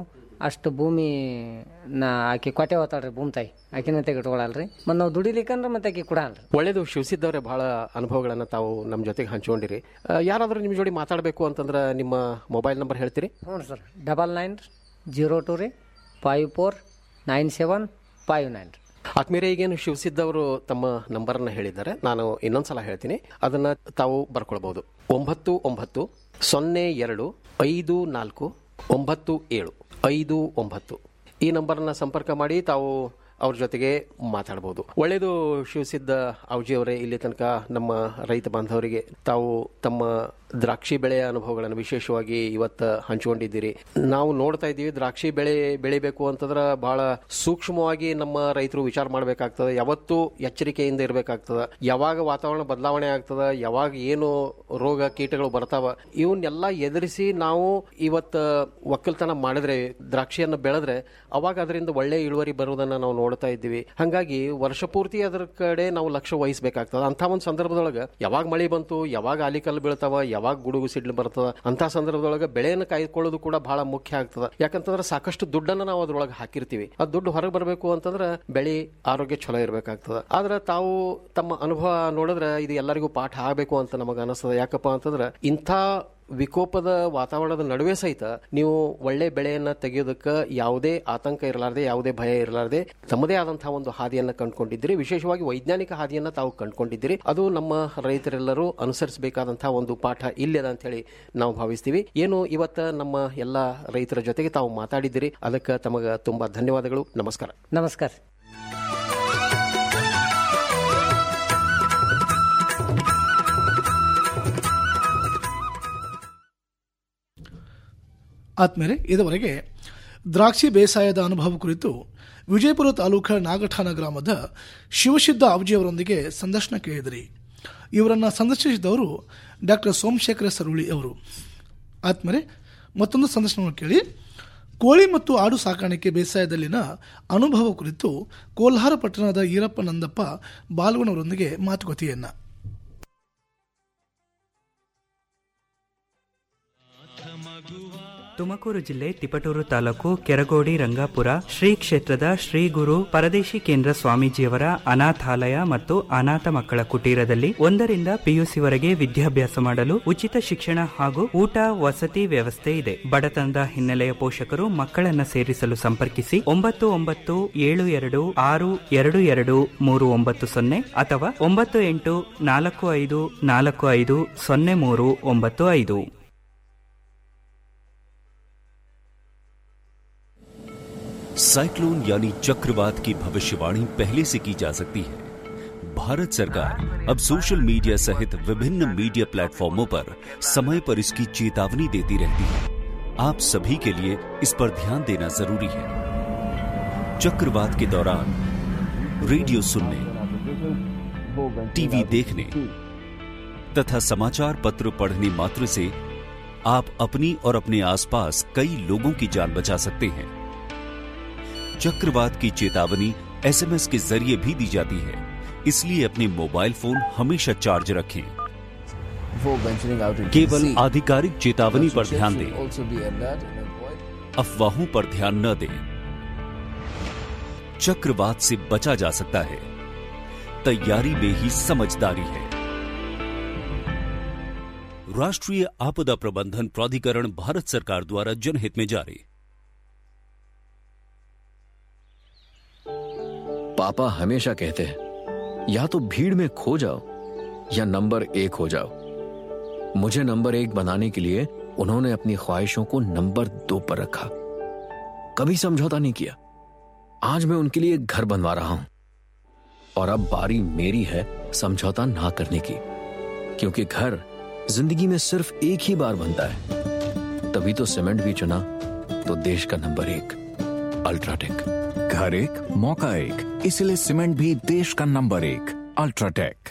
ಅಷ್ಟು ಭೂಮಿ ನಾ ಆಕಿ ಕೊಟ್ಟೆ ಹೋತಾಳ್ರಿ ಭೂಮಿ ತಾಯಿ ಆಕಿನ ತೆಗಿಟ್ಕೊಳಲ್ರಿ ಮತ್ತು ನಾವು ದುಡಿಲಿಕ್ಕಂದ್ರೆ ಮತ್ತೆ ಆಕಿ ಕೊಡಲ್ರಿ ಒಳ್ಳೇದು ಶಿವಸಿದ್ದವ್ರೆ ಬಹಳ ಅನುಭವಗಳನ್ನು ತಾವು ನಮ್ಮ ಜೊತೆಗೆ ಹಂಚ್ಕೊಂಡಿರಿ ಆ, ಯಾರಾದರೂ ನಿಮ್ಮ ಜೋಡಿ ಮಾತಾಡಬೇಕು ಅಂತಂದ್ರೆ ನಿಮ್ಮ ಮೊಬೈಲ್ ನಂಬರ್ ಹೇಳ್ತೀರಿ ಹ್ಞೂ sir double nine zero two ರೀ five four nine seven five nine ರೀ ಆತ್ಮೀಯರೇ ಈಗೇನು ಶಿವಸಿದ್ದವರು ತಮ್ಮ ನಂಬರನ್ನ ಹೇಳಿದ್ದಾರೆ ನಾನು ಇನ್ನೊಂದ್ಸಲ ಹೇಳ್ತೀನಿ ಅದನ್ನ ತಾವು ಬರ್ಕೊಳ್ಬಹುದು ಒಂಬತ್ತು ಒಂಬತ್ತು ಸೊನ್ನೆ ಎರಡು ಐದು ನಾಲ್ಕು ಒಂಬತ್ತು ಏಳು ಐದು ಒಂಬತ್ತು ಈ ನಂಬರ್ನ ಸಂಪರ್ಕ ಮಾಡಿ ತಾವು ಅವ್ರ ಜೊತೆಗೆ ಮಾತಾಡಬಹುದು ಒಳ್ಳೆಯದು ಶಿವಸಿದ್ದ ಔಜಿ ಅವರೇ ಇಲ್ಲಿ ತನಕ ನಮ್ಮ ರೈತ ಬಾಂಧವರಿಗೆ ತಾವು ತಮ್ಮ ದ್ರಾಕ್ಷಿ ಬೆಳೆಯ ಅನುಭವಗಳನ್ನು ವಿಶೇಷವಾಗಿ ಇವತ್ತು ಹಂಚಿಕೊಂಡಿದ್ದೀರಿ ನಾವು ನೋಡ್ತಾ ಇದ್ದೀವಿ ದ್ರಾಕ್ಷಿ ಬೆಳೆ ಬೆಳಿಬೇಕು ಅಂತಂದ್ರೆ ಬಹಳ ಸೂಕ್ಷ್ಮವಾಗಿ ನಮ್ಮ ರೈತರು ವಿಚಾರ ಮಾಡಬೇಕಾಗ್ತದೆ ಯಾವತ್ತೂ ಎಚ್ಚರಿಕೆಯಿಂದ ಇರಬೇಕಾಗ್ತದೆ ಯಾವಾಗ ವಾತಾವರಣ ಬದಲಾವಣೆ ಆಗ್ತದ ಯಾವಾಗ ಏನು ರೋಗ ಕೀಟಗಳು ಬರ್ತಾವ ಇವನ್ನೆಲ್ಲ ಎದುರಿಸಿ ನಾವು ಇವತ್ತು ಒಕ್ಕಲ್ತನ ಮಾಡಿದ್ರೆ ದ್ರಾಕ್ಷಿಯನ್ನು ಬೆಳೆದ್ರೆ ಅವಾಗ ಅದರಿಂದ ಒಳ್ಳೆ ಇಳುವರಿ ಬರುವುದನ್ನ ನಾವು ನೋಡ್ತಾ ಇದ್ದೀವಿ ಹಂಗಾಗಿ ವರ್ಷ ಪೂರ್ತಿ ಅದರ ಕಡೆ ನಾವು ಲಕ್ಷ್ಯ ವಹಿಸಬೇಕಾಗ್ತದೆ ಅಂತ ಒಂದು ಸಂದರ್ಭದೊಳಗೆ ಯಾವಾಗ ಮಳೆ ಬಂತು ಯಾವಾಗ ಆಲಿಕಲ್ಲು ಬೀಳ್ತಾವ ಯಾವಾಗ ಗುಡುಗು ಸಿಡ್ಲು ಬರ್ತದ ಅಂತ ಸಂದರ್ಭದೊಳಗೆ ಬೆಳೆಯನ್ನು ಕಾಯ್ಕೊಳ್ಳೋದು ಕೂಡ ಬಹಳ ಮುಖ್ಯ ಆಗ್ತದ ಯಾಕಂತಂದ್ರೆ ಸಾಕಷ್ಟು ದುಡ್ಡನ್ನು ನಾವು ಅದ್ರೊಳಗೆ ಹಾಕಿರ್ತೀವಿ ಆ ದುಡ್ಡು ಹೊರಗೆ ಬರಬೇಕು ಅಂತಂದ್ರೆ ಬೆಳೆ ಆರೋಗ್ಯ ಚಲೋ ಇರಬೇಕಾಗ್ತದ ಆದ್ರೆ ತಾವು ತಮ್ಮ ಅನುಭವ ನೋಡಿದ್ರೆ ಇದು ಎಲ್ಲರಿಗೂ ಪಾಠ ಆಗಬೇಕು ಅಂತ ನಮಗೆ ಅನಿಸ್ತದ ಯಾಕಪ್ಪ ಅಂತಂದ್ರೆ ಇಂಥ ವಿಕೋಪದ ವಾತಾವರಣದ ನಡುವೆ ಸಹಿತ ನೀವು ಒಳ್ಳೆ ಬೆಳೆಯನ್ನ ತೆಗೆಯೋದಕ್ಕೆ ಯಾವುದೇ ಆತಂಕ ಇರಲಾರ್ದೆ ಯಾವುದೇ ಭಯ ಇರಲಾರ್ದೆ ತಮ್ಮದೇ ಆದಂತಹ ಒಂದು ಹಾದಿಯನ್ನ ಕಂಡುಕೊಂಡಿದ್ದೀರಿ ವಿಶೇಷವಾಗಿ ವೈಜ್ಞಾನಿಕ ಹಾದಿಯನ್ನ ತಾವು ಕಂಡುಕೊಂಡಿದ್ದೀರಿ ಅದು ನಮ್ಮ ರೈತರೆಲ್ಲರೂ ಅನುಸರಿಸಬೇಕಾದಂತಹ ಒಂದು ಪಾಠ ಇಲ್ಲದ ಅಂತ ಹೇಳಿ ನಾವು ಭಾವಿಸ್ತೀವಿ ಏನು ಇವತ್ತ ನಮ್ಮ ಎಲ್ಲ ರೈತರ ಜೊತೆಗೆ ತಾವು ಮಾತಾಡಿದ್ದೀರಿ ಅದಕ್ಕೆ ತಮಗೆ ತುಂಬಾ ಧನ್ಯವಾದಗಳು ನಮಸ್ಕಾರ ನಮಸ್ಕಾರ ಆದ್ಮೇಲೆ ಇದುವರೆಗೆ ದ್ರಾಕ್ಷಿ ಬೇಸಾಯದ ಅನುಭವ ಕುರಿತು ವಿಜಯಪುರ ತಾಲೂಕ ನಾಗಠಾಣ ಗ್ರಾಮದ ಶಿವಸಿದ್ದ ಅವಜಿಯವರೊಂದಿಗೆ ಸಂದರ್ಶನ ಕೇಳಿದಿರಿ ಇವರನ್ನ ಸಂದರ್ಶಿಸಿದವರು ಡಾಕ್ಟರ್ ಸೋಮಶೇಖರ ಸರುಳಿ ಅವರು ಆದ್ಮೇಲೆ ಮತ್ತೊಂದು ಸಂದರ್ಶನವನ್ನು ಕೇಳಿ ಕೋಳಿ ಮತ್ತು ಆಡು ಸಾಕಾಣಿಕೆ ಬೇಸಾಯದಲ್ಲಿನ ಅನುಭವ ಕುರಿತು ಕೋಲ್ಹಾರ ಪಟ್ಟಣದ ಈರಪ್ಪ ನಂದಪ್ಪ ಬಾಲ್ವನವರೊಂದಿಗೆ ಮಾತುಕತೆಯನ್ನ ತುಮಕೂರು ಜಿಲ್ಲೆ ತಿಪಟೂರು ತಾಲೂಕು ಕೆರಗೋಡಿ ರಂಗಾಪುರ ಶ್ರೀ ಕ್ಷೇತ್ರದ ಶ್ರೀ ಗುರು ಪರದೇಶಿ ಕೇಂದ್ರ ಸ್ವಾಮೀಜಿಯವರ ಅನಾಥಾಲಯ ಮತ್ತು ಅನಾಥ ಮಕ್ಕಳ ಕುಟೀರದಲ್ಲಿ ಒಂದರಿಂದ ಪಿಯುಸಿವರೆಗೆ ವಿದ್ಯಾಭ್ಯಾಸ ಮಾಡಲು ಉಚಿತ ಶಿಕ್ಷಣ ಹಾಗೂ ಊಟ ವಸತಿ ವ್ಯವಸ್ಥೆ ಇದೆ ಬಡತನದ ಹಿನ್ನೆಲೆಯ ಪೋಷಕರು ಮಕ್ಕಳನ್ನ ಸೇರಿಸಲು ಸಂಪರ್ಕಿಸಿ ಒಂಬತ್ತು ಒಂಬತ್ತು ಏಳು ಎರಡು ಆರು ಎರಡು ಎರಡು ಮೂರು ಒಂಬತ್ತು ಸೊನ್ನೆ ಅಥವಾ ಒಂಬತ್ತು ಎಂಟು ನಾಲ್ಕು ಐದು ನಾಲ್ಕು ಐದು ಸೊನ್ನೆ ಮೂರು ಒಂಬತ್ತು ಐದು साइक्लोन यानी चक्रवात की भविष्यवाणी पहले से की जा सकती है भारत सरकार अब सोशल मीडिया सहित विभिन्न मीडिया प्लेटफॉर्मों पर समय पर इसकी चेतावनी देती रहती है आप सभी के लिए इस पर ध्यान देना जरूरी है चक्रवात के दौरान रेडियो सुनने टीवी देखने तथा समाचार पत्र पढ़ने मात्र से आप अपनी और अपने आसपास कई लोगों की जान बचा सकते हैं चक्रवात की चेतावनी एसएमएस के जरिए भी दी जाती है इसलिए अपने मोबाइल फोन हमेशा चार्ज रखें केवल आधिकारिक चेतावनी पर ध्यान दें अफवाहों पर ध्यान न दें चक्रवात से बचा जा सकता है तैयारी में ही समझदारी है राष्ट्रीय आपदा प्रबंधन प्राधिकरण भारत सरकार द्वारा जनहित में जारी पापा हमेशा कहते हैं या तो भीड़ में खो जाओ या नंबर एक हो जाओ मुझे नंबर एक बनाने के लिए उन्होंने अपनी ख्वाहिशों को नंबर दो पर रखा कभी समझौता नहीं किया आज मैं उनके लिए एक घर बनवा रहा हूं और अब बारी मेरी है समझौता ना करने की क्योंकि घर जिंदगी में सिर्फ एक ही बार बनता है तभी तो सीमेंट भी चुना तो देश का नंबर एक अल्ट्राटेक घर एक मौका एक इसलिए सीमेंट भी देश का नंबर एक अल्ट्राटेक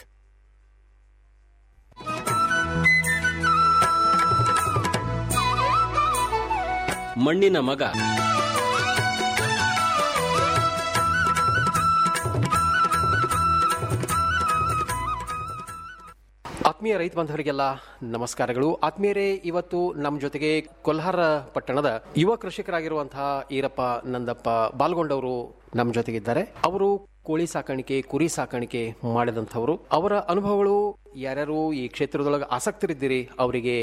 ಮಣ್ಣಿನ ಮಗ ಆತ್ಮೀಯ ರೈತ ಬಾಂಧವರಿಗೆಲ್ಲ ನಮಸ್ಕಾರಗಳು ಆತ್ಮೀಯರೇ ಇವತ್ತು ನಮ್ಮ ಜೊತೆಗೆ ಕೊಲ್ಹಾರ ಪಟ್ಟಣದ ಯುವ ಕೃಷಿಕರಾಗಿರುವಂತಹ ಈರಪ್ಪ ನಂದಪ್ಪ ಬಾಲ್ಗೊಂಡವರು ನಮ್ಮ ಜೊತೆಗಿದ್ದಾರೆ ಅವರು ಕೋಳಿ ಸಾಕಾಣಿಕೆ ಕುರಿ ಸಾಕಾಣಿಕೆ ಮಾಡಿದಂಥವರು ಅವರ ಅನುಭವಗಳು ಯಾರ್ಯಾರು ಈ ಕ್ಷೇತ್ರದೊಳಗೆ ಆಸಕ್ತರಿದ್ದೀರಿ ಅವರಿಗೆ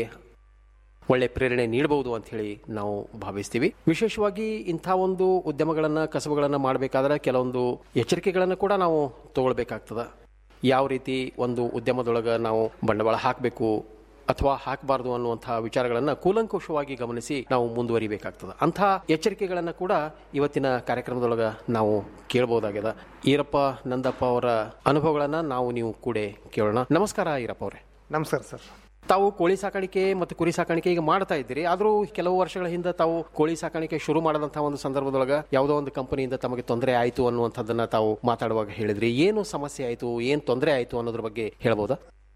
ಒಳ್ಳೆ ಪ್ರೇರಣೆ ನೀಡಬಹುದು ಅಂತ ಹೇಳಿ ನಾವು ಭಾವಿಸ್ತೀವಿ ವಿಶೇಷವಾಗಿ ಇಂಥ ಒಂದು ಉದ್ಯಮಗಳನ್ನ ಕಸಬುಗಳನ್ನ ಮಾಡಬೇಕಾದ್ರೆ ಕೆಲವೊಂದು ಎಚ್ಚರಿಕೆಗಳನ್ನು ಕೂಡ ನಾವು ತಗೊಳ್ಬೇಕಾಗ್ತದ ಯಾವ ರೀತಿ ಒಂದು ಉದ್ಯಮದೊಳಗೆ ನಾವು ಬಂಡವಾಳ ಹಾಕಬೇಕು ಅಥವಾ ಹಾಕಬಾರದು ಅನ್ನುವಂತಹ ವಿಚಾರಗಳನ್ನು ಕೂಲಂಕುಷವಾಗಿ ಗಮನಿಸಿ ನಾವು ಮುಂದುವರಿಬೇಕಾಗ್ತದೆ ಅಂಥ ಎಚ್ಚರಿಕೆಗಳನ್ನು ಕೂಡ ಇವತ್ತಿನ ಕಾರ್ಯಕ್ರಮದೊಳಗೆ ನಾವು ಕೇಳಬಹುದಾಗ್ಯದ ಈರಪ್ಪ ನಂದಪ್ಪ ಅವರ ಅನುಭವಗಳನ್ನು ನಾವು ನೀವು ಕೂಡ ಕೇಳೋಣ ನಮಸ್ಕಾರ ಈರಪ್ಪ ಅವರೇ ನಮಸ್ಕಾರ ಸರ್ ತಾವು ಕೋಳಿ ಸಾಕಾಣಿಕೆ ಮತ್ತು ಕುರಿ ಸಾಕಾಣಿಕೆ ಈಗ ಮಾಡ್ತಾ ಇದ್ದೀರಿ ಆದರೂ ಕೆಲವು ವರ್ಷಗಳ ಹಿಂದೆ ತಾವು ಕೋಳಿ ಸಾಕಾಣಿಕೆ ಶುರು ಮಾಡದಂತಹ ಒಂದು ಸಂದರ್ಭದೊಳಗೆ ಯಾವುದೋ ಒಂದು ಕಂಪನಿಯಿಂದ ತಮಗೆ ತೊಂದರೆ ಆಯಿತು ಅನ್ನುವಂಥದ್ದನ್ನ ತಾವು ಮಾತಾಡುವಾಗ ಹೇಳಿದ್ರಿ ಏನು ಸಮಸ್ಯೆ ಆಯಿತು ಏನು ತೊಂದರೆ ಆಯಿತು ಅನ್ನೋದ್ರ ಬಗ್ಗೆ ಹೇಳ್ಬೋದಾ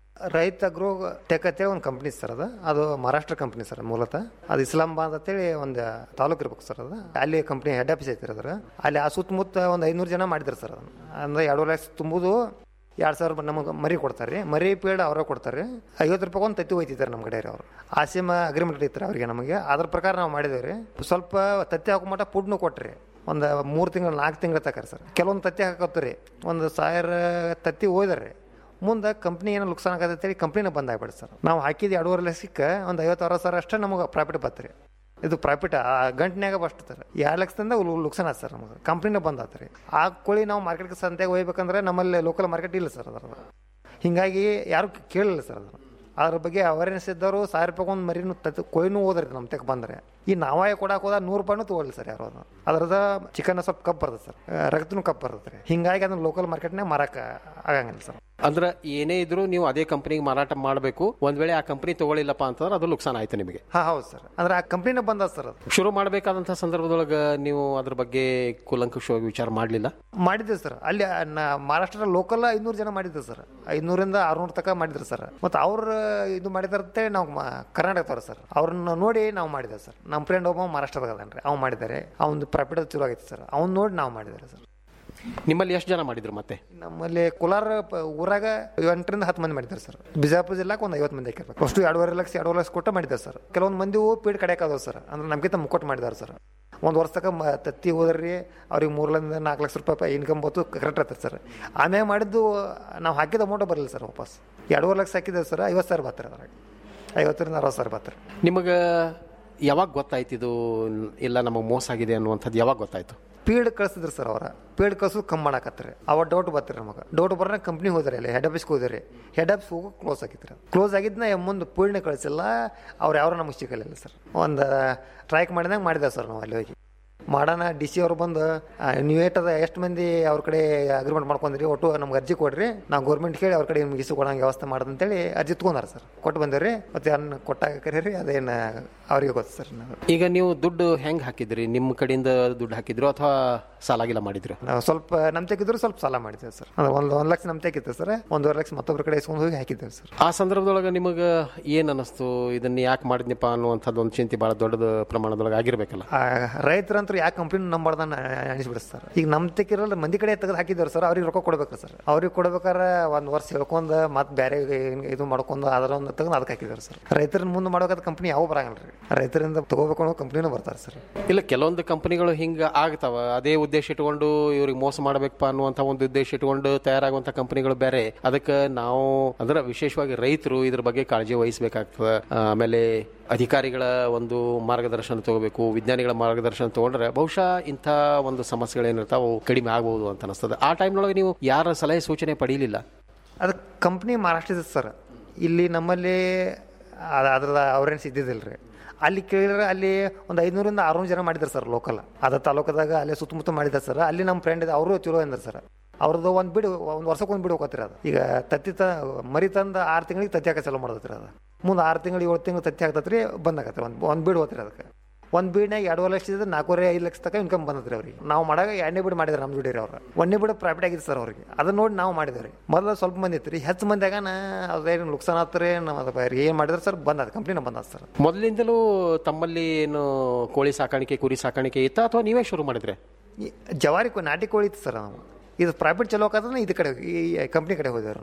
ರೈತ ಗ್ರೋ ಟೆಕ್ ಅಂತೇಳಿ ಒಂದು ಕಂಪ್ನಿ ಸರ್ ಅದು ಅದು ಮಹಾರಾಷ್ಟ್ರ ಕಂಪ್ನಿ ಸರ್ ಮೂಲತಃ ಅದು ಇಸ್ಲಾಮಾಬಾದ್ ಅಂತೇಳಿ ಒಂದು ತಾಲೂಕು ಇರ್ಬೇಕು ಸರ್ ಅದು ಅಲ್ಲಿ ಕಂಪ್ನಿ ಹೆಡ್ ಆಫೀಸ್ ಐತಿ ಅದ್ರ ಅಲ್ಲಿ ಆ ಸುತ್ತಮುತ್ತ ಒಂದು ಐನೂರು ಜನ ಮಾಡಿದ್ರು ಸರ್ ಅದನ್ನ ಅಂದ್ರೆ ಎರಡು ಲಕ್ಷ ತುಂಬುದು ಎರಡು ಸಾವಿರ ನಮಗೆ ಮರಿ ಕೊಡ್ತಾರೆ ರೀ ಮರಿ ಪೀಡ್ ಅವರೇ ಕೊಡ್ತಾರೆ ರೀ ಐವತ್ತು ರೂಪಾಯಿ ಒಂದು ತತ್ತಿ ಹೋಯ್ತಿದ್ದಾರೆ ನಮ್ಮ ಕಡೆ ಅವರು ಆಸಿಮ ಅಗ್ರಿಮೆಂಟ್ ಇತ್ತು ಅವರಿಗೆ ನಮಗೆ ಅದ್ರ ಪ್ರಕಾರ ನಾವು ಮಾಡಿದೇವೆ ರೀ ಸ್ವಲ್ಪ ತತ್ತಿ ಹಾಕೋ ಮಟ್ಟ ಫುಡ್ನು ಕೊಟ್ರಿ ಒಂದು ಮೂರು ತಿಂಗಳು ನಾಲ್ಕು ತಿಂಗಳ ತಕ ಸರ್ ಕೆಲವೊಂದು ತತ್ತಿ ಹಾಕತ್ತೀರಿ ಒಂದು ಸಾವಿರ ತತ್ತಿ ಹೋಯ್ದಾರೆ ಮುಂದೆ ಕಂಪ್ನಿ ಏನೋ ನುಕ್ಸಾನ್ ಆಗತ್ತೆ ಅಂತೇಳಿ ಕಂಪ್ನಿನ ಬಂದ್ ಆಗ್ಬಿಡುತ್ತೆ ಸರ್ ನಾವು ಹಾಕಿದ ಎರಡೂವರೆ ಲಕ್ಷಕ್ಕೆ ಒಂದು ಐವತ್ತು ಅರವತ್ತು ಸಾವಿರ ಅಷ್ಟೇ ನಮಗೆ ಪ್ರಾಫಿಟ್ ಬರ್ತರಿ ಇದು ಪ್ರಾಫಿಟ್ ಆ ಗಂಟನ್ಯಾಗ ಬಸ್ಟ್ ಸರ್ ಎರಡು ಲಕ್ಷದಿಂದ ಲುಕ್ಸಾನ್ ಆಯ್ತು ಸರ್ ನಮಗೆ ಕಂಪ್ನಿನ ಬಂದ್ ಆತ್ರಿ ಆ ಕೋಳಿ ನಾವು ಮಾರ್ಕೆಟ್ಗೆ ಸಂತೆಗೆ ಹೋಗ್ಬೇಕಂದ್ರೆ ನಮ್ಮಲ್ಲಿ ಲೋಕಲ್ ಮಾರ್ಕೆಟ್ ಇಲ್ಲ ಸರ್ ಅದರ ಹಿಂಗಾಗಿ ಯಾರು ಕೇಳಿಲ್ಲ ಸರ್ ಅದನ್ನು ಅದ್ರ ಬಗ್ಗೆ ಅವೇರ್ನೆಸ್ ಇದ್ದವರು ಸಾವಿರ ರೂಪಾಯಿ ಒಂದು ಮರಿನೂ ತತ್ ಕೋಳಿನೂ ಹೋದ್ರಿ ನಮ್ಮ ತೆಗೆ ಬಂದರೆ ಈ ನಾವಾಯ ಕೊಡಕ್ಕೆ ಹೋದ ನೂರು ರೂಪಾಯಿನೂ ತೊಗೊಳ್ಳಿ ಸರ್ ಯಾರು ಅದನ್ನ ಅದ್ರದ ಚಿಕನ್ ಸ್ವಲ್ಪ ಕಪ್ ಬರ್ತದೆ ಸರ್ ರಕ್ತನೂ ಕಪ್ ಬರ್ತದೆ ರೀ ಹಿಂಗಾಗಿ ಅದನ್ನ ಲೋಕಲ್ ಮಾರ್ಕೆಟ್ನಾಗ ಮಾರಕ್ಕೆ ಆಗಂಗಿಲ್ಲ ಸರ್ ಅಂದ್ರೆ ಏನೇ ಇದ್ರೂ ನೀವು ಅದೇ ಕಂಪನಿಗೆ ಮಾರಾಟ ಮಾಡಬೇಕು ಒಂದ್ ವೇಳೆ ಆ ಕಂಪನಿ ತಗೊಳ್ಳಿಲ್ಲಪ್ಪ ಅಂತಂದ್ರೆ ಅದು ನುಕ್ಸಾನ್ ಆಯ್ತು ನಿಮಗೆ ಹಾ ಹೌದು ಸರ್ ಅಂದ್ರೆ ಆ ಕಂಪ್ನಿನ ಬಂದ ಸರ್ ಅದು ಶುರು ಮಾಡಬೇಕಾದಂತಹ ಸಂದರ್ಭದೊಳಗೆ ನೀವು ಅದ್ರ ಬಗ್ಗೆ ಕೂಲಂಕುಷವಾಗಿ ವಿಚಾರ ಮಾಡಲಿಲ್ಲ ಮಾಡಿದ್ದೆ ಸರ್ ಅಲ್ಲಿ ನ- ಮಹಾರಾಷ್ಟ್ರ ಲೋಕಲ್ ಐನೂರು ಜನ ಮಾಡಿದ್ರು ಸರ್ ಐನೂರಿಂದ ಆರ್ನೂರು ತನಕ ಮಾಡಿದ್ರು ಸರ್ ಮತ್ತು ಅವ್ರು ಇದು ಮಾಡಿದಾರಂತೆ ನಾವು ಮ- ಕರ್ನಾಟಕದವ್ರು ಸರ್ ಅವ್ರನ್ನ ನೋಡಿ ನಾವು ಮಾಡಿದ್ದೇವೆ ಸರ್ ನಮ್ಮ ಫ್ರೆಂಡ್ ಒಬ್ಬ ಮಹಾರಾಷ್ಟ್ರದಾಗ ಅದನ್ರಿ ಅವ್ನು ಮಾಡಿದ್ದಾರೆ ಅವ್ನು ಪ್ರಾಫಿಟ್ ಚಲೋ ಆಗೈತೆ ಸರ್ ಅವ್ನು ನೋಡಿ ನಾವು ಮಾಡಿದ್ದಾರೆ ಸರ್ ನಿಮ್ಮಲ್ಲಿ ಎಷ್ಟು ಜನ ಮಾಡಿದ್ರು ಮತ್ತೆ ನಮ್ಮಲ್ಲಿ ಕೋಲಾರ ಪ- ಊರಾಗ ಎಂಟರಿಂದ ಹತ್ತು ಮಂದಿ ಮಾಡಿದ್ದಾರೆ ಸರ್ ಬಿಜಾಪುರ ಜಿಲ್ಲಾಕ್ ಒಂದು ಐವತ್ತು ಮಂದಿ ಹಾಕಿರ್ಬೇಕು ಅಷ್ಟು ಎರಡೂವರೆ ಲಕ್ಷ ಎರಡೂವರೆ ಲಕ್ಷ ಕೊಟ್ಟು ಮಾಡಿದ್ದಾರೆ ಸರ್ ಕೆಲವೊಂದು ಮಂದಿ ಪೀಡ್ ಕಡೆಕಾದವು ಸರ್ ಅಂದ್ರೆ ನಮ್ಗಿಂತ ಮುಕ್ಕೊಟ್ಟು ಮಾಡಿದಾರೆ ಸರ್ ಒಂದು ವರ್ಷ ತಕ ಮ ತತ್ತಿ ಹೋದ್ರಿ ಅವ್ರಿಗೆ ಮೂರರಿಂದ ನಾಲ್ಕು ಲಕ್ಷ ರೂಪಾಯಿ ಇನ್ಕಮ್ ಬಂತು ಕರೆಕ್ಟ್ ಆಗ್ತದೆ ಸರ್ ಆಮೇಲೆ ಮಾಡಿದ್ದು ನಾವು ಹಾಕಿದ ಅಮೌಂಟ್ ಬರಲಿಲ್ಲ ಸರ್ ವಾಪಸ್ ಎರಡೂವರೆ ಲಕ್ಷ ಹಾಕಿದ್ದೇವೆ ಸರ್ ಐವತ್ತು ಸಾವಿರ ಬರ್ತಾರೆ ಅದ್ರಾಗ ಐವತ್ತರಿಂದ ಅರವತ್ತು ಸಾವಿರ ಬರ್ತಾರೆ ನಿಮಗೆ ಯಾವಾಗ ಗೊತ್ತಾಯ್ತು ಇದು ಇಲ್ಲ ನಮಗೆ ಮೋಸ ಆಗಿದೆ ಅನ್ನುವಂಥದ್ದು ಯಾವಾಗ ಗೊತ್ತಾಯ್ತು ಪೀಡ್ ಕಳಿಸಿದ್ರು ಸರ್ ಅವರ ಪೀಡ್ ಕಳ್ಸೋದು ಕಮ್ಮಿ ಮಾಡಕತ್ತಾರೆ ಅವ ಡೌಟ್ ಬರ್ತಾರೆ ನಮಗೆ ಡೌಟ್ ಬರೋಣ ಕಂಪ್ನಿ ಹೋದ್ರೆ ಅಲ್ಲಿ ಹೆಡ್ ಆಫೀಸ್ಗೆ ಹೋದ್ರಿ ಹೆಡ್ ಆಫೀಸ್ ಹೋಗಿ ಕ್ಲೋಸ್ ಆಗಿತ್ತು ಕ್ಲೋಸ್ ಆಗಿದ್ನ ಮುಂದೆ ಪೀಡ್ನ ಕಳಿಸಿಲ್ಲ ಅವ್ರು ಯಾರು ನಮಗೆ ಸಿಗಲಿಲ್ಲ ಸರ್ ಒಂದು ಟ್ರೈಕ್ ಮಾಡಿದಂಗೆ ಮಾಡಿದೆ ಸರ್ ನಾವು ಅಲ್ಲಿ ಹೋಗಿ ಮಾಡೋಣ ಡಿ ಸಿ ಅವ್ರು ಬಂದು ಆ, ನೀವು ಏಟದ ಎಷ್ಟು ಮಂದಿ ಅವ್ರ ಕಡೆ ಅಗ್ರಿಮೆಂಟ್ ಮಾಡ್ಕೊಂಡ್ರಿ ಒಟ್ಟು ನಮ್ಗೆ ಅರ್ಜಿ ಕೊಡ್ರಿ ನಾವು ಗೌರ್ಮೆಂಟ್ ಕೇಳಿ ಅವ್ರ ಕಡೆ ನಿಮ್ಗೆ ಇಸು ಕೊಡಂಗೆ ವ್ಯವಸ್ಥೆ ಮಾಡೋದಂತೇಳಿ ಅರ್ಜಿ ತೊಗೊಂಡಾರ ಸರ್ ಕೊಟ್ಟು ಬಂದಿವ್ರಿ ಮತ್ತೆ ಅನ್ನ ಕೊಟ್ಟಾಗ ಕರೀರಿ ಅದೇನು ಅವ್ರಿಗೆ ಗೊತ್ತು ಸರ್ ನಾವು ಈಗ ನೀವು ದುಡ್ಡು ಹೆಂಗ್ ಹಾಕಿದ್ರಿ ನಿಮ್ಮ ಕಡೆಯಿಂದ ದುಡ್ಡು ಹಾಕಿದ್ರು ಅಥವಾ ಸಾಲಾಗಿಲ್ಲ ಮಾಡಿದ್ರು ನಾವು ಸ್ವಲ್ಪ ನಮ್ ತೆಗಿದ್ರು ಸ್ವಲ್ಪ ಸಾಲ ಮಾಡಿದ್ದೇವೆ ಸರ್ ಅಂದ್ರೆ ಒಂದು ಒಂದು ಲಕ್ಷ ನಮ್ ತೆಗಿತ್ತು ಸರ್ ಒಂದೂವರೆ ಲಕ್ಷ ಮತ್ತೊಬ್ಬರ ಕಡೆ ಇಸ್ಕೊಂಡು ಹೋಗಿ ಹಾಕಿದ್ದೇವೆ ಸರ್ ಆ ಸಂದರ್ಭದೊಳಗೆ ನಿಮಗೆ ಏನ್ ಅನ್ನಿಸ್ತು ಇದನ್ನ ಯಾಕೆ ಮಾಡಿದ್ನಪ್ಪ ಅನ್ನುವಂಥದ್ದು ಒಂದು ಚಿಂತೆ ಬಹಳ ದೊಡ್ಡದ ಪ್ರಮಾಣದೊಳಗೆ ಆಗಿರ್ಬೇಕಲ್ಲ ಆ, ರೈತರಂತೂ ಯಾವ ಕಂಪ್ನಿ ನಂಬಾರ್ದ ಅನಿಸ್ಬಿಡುತ್ತೆ ಸರ್ ಈಗ ನಮ್ ತೆಗಿರಲ್ಲ ಮಂದಿ ಕಡೆ ತೆಗೆದು ಹಾಕಿದ್ದೇವೆ ಸರ್ ಅವ್ರಿಗೆ ರೊಕ್ಕ ಕೊಡ್ಬೇಕು ಸರ್ ಅವ್ರಿಗೆ ಕೊಡ್ಬೇಕಾದ್ರೆ ಒಂದು ವರ್ಷ ಹೇಳ್ಕೊಂಡು ಮತ್ತೆ ಬೇರೆ ಇದು ಮಾಡ್ಕೊಂಡು ಅದರ ಒಂದು ತೆಗೆದು ಅದಕ್ಕೆ ಹಾಕಿದ್ದಾರೆ ಸರ್ ರೈತರನ್ನ ಮುಂದೆ ಮಾಡೋಕೆ ಕಂಪ್ನಿ ಯಾವ ಬರಂಗಿಲ್ಲ ರೀ ರೈತರಿಂದ ತಗೋಬೇಕು ಅನ್ನೋ ಕಂಪ್ನಿನೂ ಬರ್ತಾರೆ ಸರ್ ಇಲ್ಲ ಕೆಲವೊಂದು ಕಂಪನಿಗಳು ಹಿಂಗ ಆಗ್ತಾವ ಅದೇ ಉದ್ದೇಶ ಇಟ್ಕೊಂಡು ಇವ್ರಿಗೆ ಮೋಸ ಮಾಡಬೇಕಪ್ಪ ಅನ್ನುವಂಥ ಒಂದು ಉದ್ದೇಶ ಇಟ್ಕೊಂಡು ತಯಾರಾಗುವಂಥ ಕಂಪನಿಗಳು ಬೇರೆ ಅದಕ್ಕೆ ನಾವು ಅಂದ್ರೆ ವಿಶೇಷವಾಗಿ ರೈತರು ಇದ್ರ ಬಗ್ಗೆ ಕಾಳಜಿ ವಹಿಸಬೇಕಾಗ್ತದೆ ಆಮೇಲೆ ಅಧಿಕಾರಿಗಳ ಒಂದು ಮಾರ್ಗದರ್ಶನ ತಗೋಬೇಕು ವಿಜ್ಞಾನಿಗಳ ಮಾರ್ಗದರ್ಶನ ತಗೊಂಡ್ರೆ ಬಹುಶಃ ಇಂಥ ಒಂದು ಸಮಸ್ಯೆಗಳೇನಿರ್ತಾವ ಅವು ಕಡಿಮೆ ಆಗಬಹುದು ಅಂತ ಅನಿಸ್ತದೆ ಆ ಟೈಮ್ನೊಳಗೆ ನೀವು ಯಾರ ಸಲಹೆ ಸೂಚನೆ ಪಡೀಲಿಲ್ಲ ಅದು ಕಂಪ್ನಿ ಮಹಾರಾಷ್ಟ್ರದ ಸರ್ ಇಲ್ಲಿ ನಮ್ಮಲ್ಲಿ ಅದ್- ಅದ್ರದ ಅವ್ರೇನು ಇದ್ದಿದ್ದಿಲ್ಲ ರೀ ಅಲ್ಲಿ ಕೇಳಿದ್ರೆ ಅಲ್ಲಿ ಒಂದು ಐನೂರಿಂದ ಆರುನೂರು ಜನ ಮಾಡಿದ್ದಾರೆ ಸರ್ ಲೋಕಲ್ ಅದ ತಾಲೂಕದಾಗ ಅಲ್ಲಿ ಸುತ್ತಮುತ್ತ ಮಾಡಿದ್ದಾರೆ ಸರ್ ಅಲ್ಲಿ ನಮ್ಮ ಫ್ರೆಂಡ್ ಇದೆ ಅವರು ಚಲೋ ಅಂದ್ರು ಸರ್ ಅವ್ರದ್ದು ಒಂದು ಬಿಡು ಒಂದು ವರ್ಷಕ್ಕೆ ಒಂದು ಬಿಡು ಹೋಗತ್ತೀರ ಅದು ಈಗ ತತ್ತಿ ತ ಮರಿ ತಂದು ಆರು ತಿಂಗಳಿಗೆ ತತ್ತಿ ಹಾಕೋ ಚಾಲೂ ಮಾಡತ್ತೀರ ಅದು ಮುಂದೆ ಆರು ತಿಂಗಳು ಏಳು ತಿಂಗಳು ತತ್ತಿ ಹಾಕ್ತತ್ರಿ ಬಂದಾಗತ್ತೆ ಒಂದು ಒಂದು ಬೀಡು ಹೋಗ್ತೀರಿ ಅದಕ್ಕೆ ಒಂದು ಬೀಡ್ನಾಗ ಎರಡೂವರೆ ಲಕ್ಷ ಇದ್ರೆ ನಾಲ್ಕೂವರೆ ಐದು ಲಕ್ಷ ತನಕ ಇನ್ಕಮ್ ಬಂದದ್ರಿ ಅವ್ರಿಗೆ ನಾವು ಮಾಡಾಗ ಎರಡನೇ ಬೀಡು ಮಾಡಿದ್ರೆ ನಮ್ಮ ದುಡಿರಿ ಅವ್ರು ಒಂದನೇ ಬೀಡು ಪ್ರಾಫಿಟ್ ಆಗಿತ್ತು ಸರ್ ಅವ್ರಿಗೆ ಅದನ್ನ ನೋಡಿ ನಾವು ಮಾಡಿದ್ರಿ ಮೊದಲು ಸ್ವಲ್ಪ ಮಂದಿ ಇತ್ತು ರೀ ಹೆಚ್ಚು ಮಂದಿಯಾಗ ನಾ ಅದೇನು ನುಕ್ಸಾನ್ ಆತ್ರಿ ನಾವು ಅದು ಏನು ಮಾಡಿದ್ರೆ ಸರ್ ಬಂದದ ಕಂಪ್ನಿನ ಬಂದದ ಸರ್ ಮೊದಲಿಂದಲೂ ತಮ್ಮಲ್ಲಿ ಏನು ಕೋಳಿ ಸಾಕಾಣಿಕೆ ಕುರಿ ಸಾಕಾಣಿಕೆ ಇತ್ತ ಅಥವಾ ನೀವೇ ಶುರು ಮಾಡಿದ್ರೆ ಈ ಜವಾರಿ ಕೋ- ನಾಟಿ ಕೋಳಿ ಇತ್ತು ಸರ್ ನಾವು ಇದು ಪ್ರಾಫಿಟ್ ಚಲೋ ಆಕಂದ್ರೆ ಇದು ಕಡೆ ಈ ಕಂಪ್ನಿ ಕಡೆ ಹೋದೇವ್ರಿ ನಾವು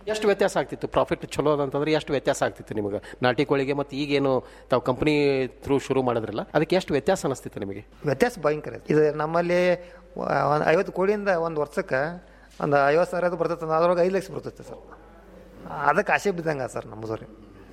ಎಷ್ಟು ವ್ಯತ್ಯಾಸ ಆಗ್ತಿತ್ತು ಪ್ರಾಫಿಟ್ ಚಲೋ ಅದಂತಂದ್ರೆ ಎಷ್ಟು ವ್ಯತ್ಯಾಸ ಆಗ್ತಿತ್ತು ನಿಮಗೆ ನಾಟಿ ಕೋಳಿಗೆ ಮತ್ತು ಈಗೇನು ತಾವು ಕಂಪನಿ ಥ್ರೂ ಶುರು ಮಾಡಿದ್ರಲ್ಲ ಅದಕ್ಕೆ ಎಷ್ಟು ವ್ಯತ್ಯಾಸ ಅನಿಸ್ತಿತ್ತು ನಿಮಗೆ ವ್ಯತ್ಯಾಸ ಭಯಂಕರ ಐತಿ. ಇದು ನಮ್ಮಲ್ಲಿ ಒಂದು ಐವತ್ತು ಕೋಳಿಯಿಂದ ಒಂದು ವರ್ಷಕ್ಕೆ ಒಂದು ಐವತ್ತು ಸಾವಿರ ಅದು ಬರ್ತೈತೆ ಅದ್ರೊಳಗೆ ಐದು ಲಕ್ಷ ಬರ್ತೈತೆ ಸರ್ ಅದಕ್ಕೆ ಆಸೆ ಬಿದ್ದಂಗೆ ಸರ್ ನಮ್ಮದವ್ರಿ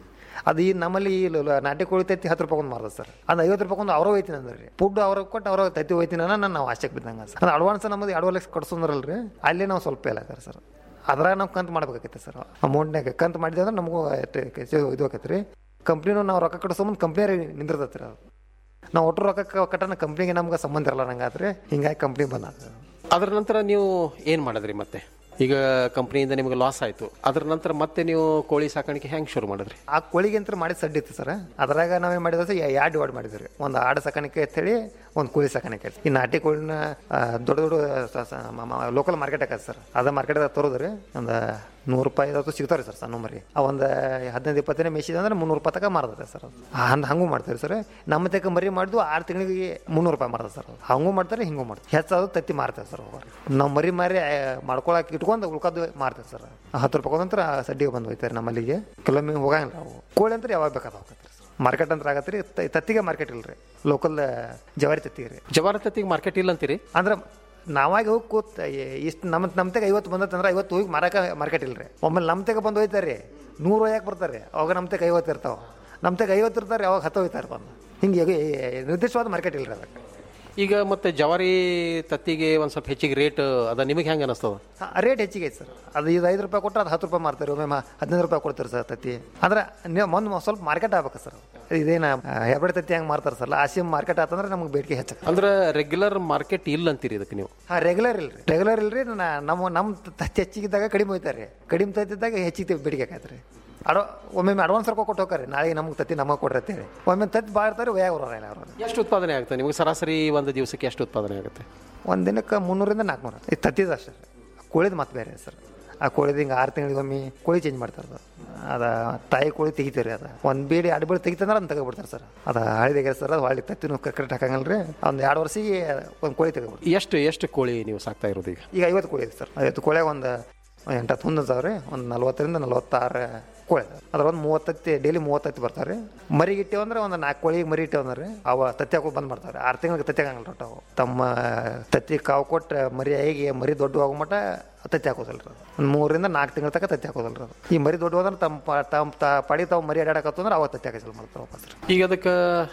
ಅದು ಈ ನಮ್ಮಲ್ಲಿ ಈ ಲ- ಲ- ನಾಟಿ ಕೋಳಿ ತತ್ತಿ ಹತ್ತು ರೂಪಾಯಿ ಒಂದು ಮಾರ್ತದೆ ಸರ್ ಅದು ಐವತ್ತು ರೂಪಾಯಿ ಒಂದು ಅವ್ರ ಹೋಯ್ತೀನಿ ಅಂದ್ರೆ ರೀ ಫುಡ್ ಅವ್ರಿಗೆ ಕೊಟ್ಟು ಅವ್ರ ತತ್ತಿ ಹೋಯ್ತೀನಿ ಅನ್ನೋ ನಾವು ಆಸೆಗೆ ಬಿದ್ದಂಗೆ ಸರ್ ಅದು ಅಡ್ವಾನ್ಸ್ ನಮ್ಮದು ಎರಡು ಲಕ್ಷ ಕೊಡ್ಸಂದ್ರಲ್ರಿ ಅಲ್ಲೇ ನಾವು ಸ್ವಲ್ಪ ಫೇಲ್ ಆಗ್ತಾರೆ ಸರ್ ಅದ್ರಾಗ ನಾವು ಕಂತು ಮಾಡ್ಬೇಕಾಗೈತೆ ಸರ್ ಅಮೌಂಟ್ನಾಗ ಕಂತು ಮಾಡಿದೆ ಅಂದ್ರೆ ನಮಗೂ ಇದು ಇದು ಆಕೈತೆ ರೀ ಕಂಪ್ನಿನೂ ನಾವು ರೊಕ್ಕ ಕಟ್ಸೋ ಮುಂದೆ ಕಂಪ್ನಿ ನಿಂದಿರ್ತೈತೆ ರೀ ಅದು ನಾವು ಒಟ್ಟು ರೊಕ್ಕ ಕ- ಕಟ್ಟೋಣ ಕಂಪ್ನಿಗೆ ನಮ್ಗೆ ಸಂಬಂಧ ಇರಲ್ಲ ನಂಗಾದ್ರೆ ಹಿಂಗಾಗಿ ಕಂಪ್ನಿ ಬಂದ ಅದರ ನಂತರ ನೀವು ಏನು ಮಾಡಿದ್ರಿ ಮತ್ತೆ ಈಗ ಕಂಪ್ನಿಯಿಂದ ನಿಮಗೆ ಲಾಸ್ ಆಯಿತು ಅದರ ನಂತರ ಮತ್ತೆ ನೀವು ಕೋಳಿ ಸಾಕಾಣಿಕೆ ಹೆಂಗೆ ಶುರು ಮಾಡಿದ್ರಿ ಆ ಕೋಳಿಗೆ ಅಂತ ಮಾಡಿದ ಸಡ್ಡಿ ಇತ್ತು ಸರ್ ಅದ್ರಾಗ ನಾವೇನು ಮಾಡಿದ್ರೆ ಸರ್ ಎರಡು ಡಿವೈಡ್ ಮಾಡಿದ್ರಿ ಒಂದು ಆಡು ಸಾಕಾಣಿಕೆ ಅಂತೇಳಿ ಒಂದು ಕೋಳಿ ಸಾಕಾಣಿಕೆ ಐತಿ ಈ ನಾಟಿ ಕೋಳಿನ ಆ, ದೊಡ್ಡ ದೊಡ್ಡ ಲೋಕಲ್ ಮಾರ್ಕೆಟ್ ಆಕೈತೆ ಸರ್ ಅದ ಮಾರ್ಕೆಟ್ದಾಗ ತರೋದ್ರಿ ಒಂದು ನೂರು ರೂಪಾಯಿ ಅದು ಸಿಗ್ತಾವ್ರಿ ಸರ್ ಸಣ್ಣ ಮರಿ ಆ ಒಂದು ಹದಿನೈದು ಇಪ್ಪತ್ತನೇ ಮೇಸಿದ ಅಂದ್ರೆ ಮುನ್ನೂರು ರೂಪಾಯಿ ತನಕ ಮಾರ್ತದೆ ಸರ್ ಅದು ಹಂಗೆ ಹಂಗೂ ಮಾಡ್ತಾರೆ ಸರ್ ನಮ್ಮ ತಕ್ಕ ಮರಿ ಮಾಡಿದ್ವು ಆರು ತಿಂಗಳಿಗೆ ಮುನ್ನೂರು ರೂಪಾಯಿ ಮಾರ್ತದೆ ಸರ್ ಅದು ಹಂಗೂ ಮಾಡ್ತಾರೆ ಹಿಂಗೂ ಮಾಡ್ತಾರೆ ಹೆಚ್ಚಾದ್ರು ತತ್ತಿ ಮಾರ್ತೇವೆ ಸರ್ ಅವ್ರು ನಾವು ಮರಿ ಮಾರಿ ಆ, ಮಾಡ್ಕೊಳಕ್ಕೆ ಇಟ್ಕೊಂಡು ಉಳ್ಕೋದು ಮಾರ್ತೇವೆ ಸರ್ ಹತ್ತು ರೂಪಾಯಿ ನಂತರ ಸಡ್ಡಿಗೆ ಬಂದು ಹೋಯ್ತಾರೆ ನಮ್ಮಲ್ಲಿಗೆ ಕೆಲವೊಮ್ಮೆ ಹೋಗಂಗಿಲ್ಲ ಅವು ಕೋಳಿ ಅಂತ ಯಾವಾಗ ಬೇಕಾದ ಹೋಗ್ತಾರೆ ಮಾರ್ಕೆಟ್ ಅಂತ ಆಗತ್ತೆ ರೀ ತತ್ತಿಗೆ ಮಾರ್ಕೆಟ್ ಇಲ್ರಿ ಲೋಕಲ್ ಜವಾರಿ ತತ್ತಿಗೆ ರೀ ಜವಾರ ತತ್ತಿಗೆ ಮಾರ್ಕೆಟ್ ಇಲ್ಲ ಅಂತೀರಿ ಅಂದ್ರೆ ನಾವಾಗಿ ಹೋಗಿ ಕೂತ್ ಇಷ್ಟು ನಮ್ಮ ನಮ್ಮ ತೆಗೆ ಐವತ್ತು ಬಂದತ್ತಂದ್ರೆ ಐವತ್ತು ಹೋಗಿ ಮಾರಾಕ ಮಾರ್ಕೆಟ್ ಇಲ್ರಿ ಒಮ್ಮೆ ನಮ್ಮ ತೆಗೆ ಬಂದು ಹೋಯ್ತಾರೆ ನೂರು ಒಯ್ಯಾಕೆ ಬರ್ತಾರೆ ಅವಾಗ ನಮ್ಮ ತೆಗೆ ಐವತ್ತು ಇರ್ತಾವ ನಮ್ಮ ತೆಗೆ ಐವತ್ತು ಇರ್ತಾರೆ ಅವಾಗ ಹತ್ತು ಹೋಯ್ತಾರೆ ಬಂದು ಹಿಂಗೆ ಈ- ನಿರ್ದಿಷ್ಟವಾದ ಮಾರ್ಕೆಟ್ ಇಲ್ರಿ ಅದಕ್ಕೆ ಈಗ ಮತ್ತೆ ಜವಾರಿ ತತ್ತಿಗೆ ಒಂದು ಸ್ವಲ್ಪ ಹೆಚ್ಚಿಗೆ ರೇಟ್ ಅದ ನಿಮಗೆ ಹೆಂಗೆ ಅನಿಸ್ತದ ರೇಟ್ ಹೆಚ್ಚಿಗೆ ಐತೆ ಸರ್ ಅದು ಇದು ಐದು ರೂಪಾಯಿ ಕೊಟ್ಟರೆ ಅದು ಹತ್ತು ರೂಪಾಯಿ ಮಾರ್ತಾರೆ ಒಮ್ಮೆ ಮ- ಹದಿನೈದು ರೂಪಾಯಿ ಕೊಡ್ತಾರೆ ಸರ್ ತತ್ತಿ ಅಂದ್ರೆ ನೀವು ಒಂದು ಸ್ವಲ್ಪ ಮಾರ್ಕೆಟ್ ಆಗ್ಬೇಕು ಸರ್ ಇದೇನು ಹೆಬ್ಬಡಿ ತತ್ತಿ ಹೆಂಗೆ ಮಾರ್ತಾರೆ ಸರ್ ಆಸಿ ಮಾರ್ಕೆಟ್ ಆತಂದ್ರೆ ನಮ್ಗೆ ಬೇಡಿಕೆ ಹೆಚ್ಚು ಅಂದ್ರೆ ರೆಗ್ಯುಲರ್ ಮಾರ್ಕೆಟ್ ಇಲ್ಲ ಅಂತೀರಿ ಇದಕ್ಕೆ ನೀವು ಹಾಂ ರೆಗ್ಯುಲರ್ ಇಲ್ರಿ ರೆಗ್ಯುಲರ್ ಇಲ್ರಿ ನಾ- ನಮ್ಮ ನಮ್ಮ ತತ್ತಿ ಹೆಚ್ಚಿಗಿದ್ದಾಗ ಕಡಿಮೆ ಹೋಯ್ತಾರೆ ಕಡಿಮೆ ತತ್ತಿದ್ದಾಗ ಹೆಚ್ಚಿಗೆ ಬೇಡಿಕೆ ಆಕೈತೆ ರೀ ಅಡ್ವ ಒಮ್ಮೊಮ್ಮೆ ಅಡ್ವಾನ್ಸ್ ರೊಕ್ಕ ಕೊಟ್ಟು ಹೋಗ್ತಾರೆ ನಾಳೆ ನಮ್ಗೆ ತತ್ತಿ ನಮಗೆ ಕೊಡ್ರಿ ಅಂತೇಳಿ ಒಮ್ಮೆ ತತ್ತಿ ಭಾಳ ಇರ್ತಾರೆ ಒಯ್ಯಾಗ ಬರೋಲ್ಲ ಅವರು ಎಷ್ಟು ಉತ್ಪಾದನೆ ಆಗುತ್ತೆ ನಿಮಗೆ ಸರಾಸರಿ ಒಂದು ದಿವಸಕ್ಕೆ ಎಷ್ಟು ಉತ್ಪಾದನೆ ಆಗುತ್ತೆ ಒಂದು ದಿನಕ್ಕೆ ಮುನ್ನೂರಿಂದ ನಾಲ್ಕುನೂರು ಇದು ತತ್ತಿದ ಅಷ್ಟೇ ಕೋಳಿದು ಮತ್ತೆ ಬೇರೆ ಸರ್ ಆ ಕೋಳಿದ ಹಿಂಗೆ ಆರು ತಿಂಗಳಿಗೊಮ್ಮೆ ಕೋಳಿ ಚೇಂಜ್ ಮಾಡ್ತಾರೆ ಅದು ಅದ ತಾಯಿ ಕೋಳಿ ತೆಗಿತೀವಿ ಅದು ಒಂದು ಬೇಡಿ ಎರಡು ಬೇಡಿ ತೆಗಿತಂದ್ರೆ ಅದನ್ನ ತೆಗೆದ್ಬಿಡ್ತಾರೆ ಸರ್ ಅದು ಹಳಿದಾಗ ಸರ್ ಅದು ಹೊಳ್ಳಿ ತತ್ತಿನೂ ಕರೆಕ್ಟ್ ಹಾಕಂಗಲ್ಲ ರೀ ಒಂದು ಎರಡು ವರ್ಷಕ್ಕೆ ಒಂದು ಕೋಳಿ ತೆಗೆದ್ಬಿಡ್ತಾರೆ ಎಷ್ಟು ಎಷ್ಟು ಕೋಳಿ ನೀವು ಸಾಕ್ತಾ ಇರೋದು ಈಗ ಈಗ ಐವತ್ತು ಕೋಳಿ ಇದೆ ಸರ್ ಐವತ್ತು ಕೋಳಿಯಾಗ ಒಂದು ಎಂಟತ್ತು ಮುಂದೆ ಅದಾವ್ರಿ ಒಂದು ನಲ್ವತ್ತರಿಂದ ನಲ್ವತ್ತಾರು ಕೋಳಿ ಅದಾವ ಅದ್ರ ಒಂದು ಮೂವತ್ತತ್ತಿ ಡೈಲಿ ಮೂವತ್ತತ್ತಿ ಬರ್ತಾರೆ ಮರಿ ಇಟ್ಟೇವು ಅಂದ್ರೆ ಒಂದು ನಾಲ್ಕು ಕೋಳಿಗೆ ಮರಿ ಇಟ್ಟೇವು ಅಂದ್ರೆ ಅವ ತತ್ತಿ ಹಾಕೋ ಬಂದ್ ಮಾಡ್ತಾರೆ ಆರು ತಿಂಗಳಿಗೆ ತತ್ತಿ ಆಗಂಗಿಲ್ಲ ಒಟ್ಟು ಅವು ತಮ್ಮ ತತ್ತಿ ಕಾವು ಕೊಟ್ಟು ಮರಿ ಆಗಿ ಮರಿ ದೊಡ್ಡ ಆಗೋ ಮಟ್ಟ ತತ್ತಿ ಹಾಕೋದಲ್ರಿ ಅದು ಒಂದು ಮೂರರಿಂದ ನಾಲ್ಕು ತಿಂಗಳ ತನಕ ತತ್ತಿ ಹಾಕೋದಲ್ರಿ ಅದು ಈ ಮರಿ ದೊಡ್ಡ ಹೋದ್ರೆ ತಮ್ಮ ಪ- ತಮ್ಮ ತ ಪಡಿ ತಾವು ಮರಿ ಅಡ್ಯಾಡಕತ್ತು ಅಂದ್ರೆ ಅವಾಗ ತತ್ತಿ ಹಾಕಿ ಮಾಡ್ತಾರೆ ವಾಪಸ್ ರೀ ಈಗ ಅದಕ್ಕೆ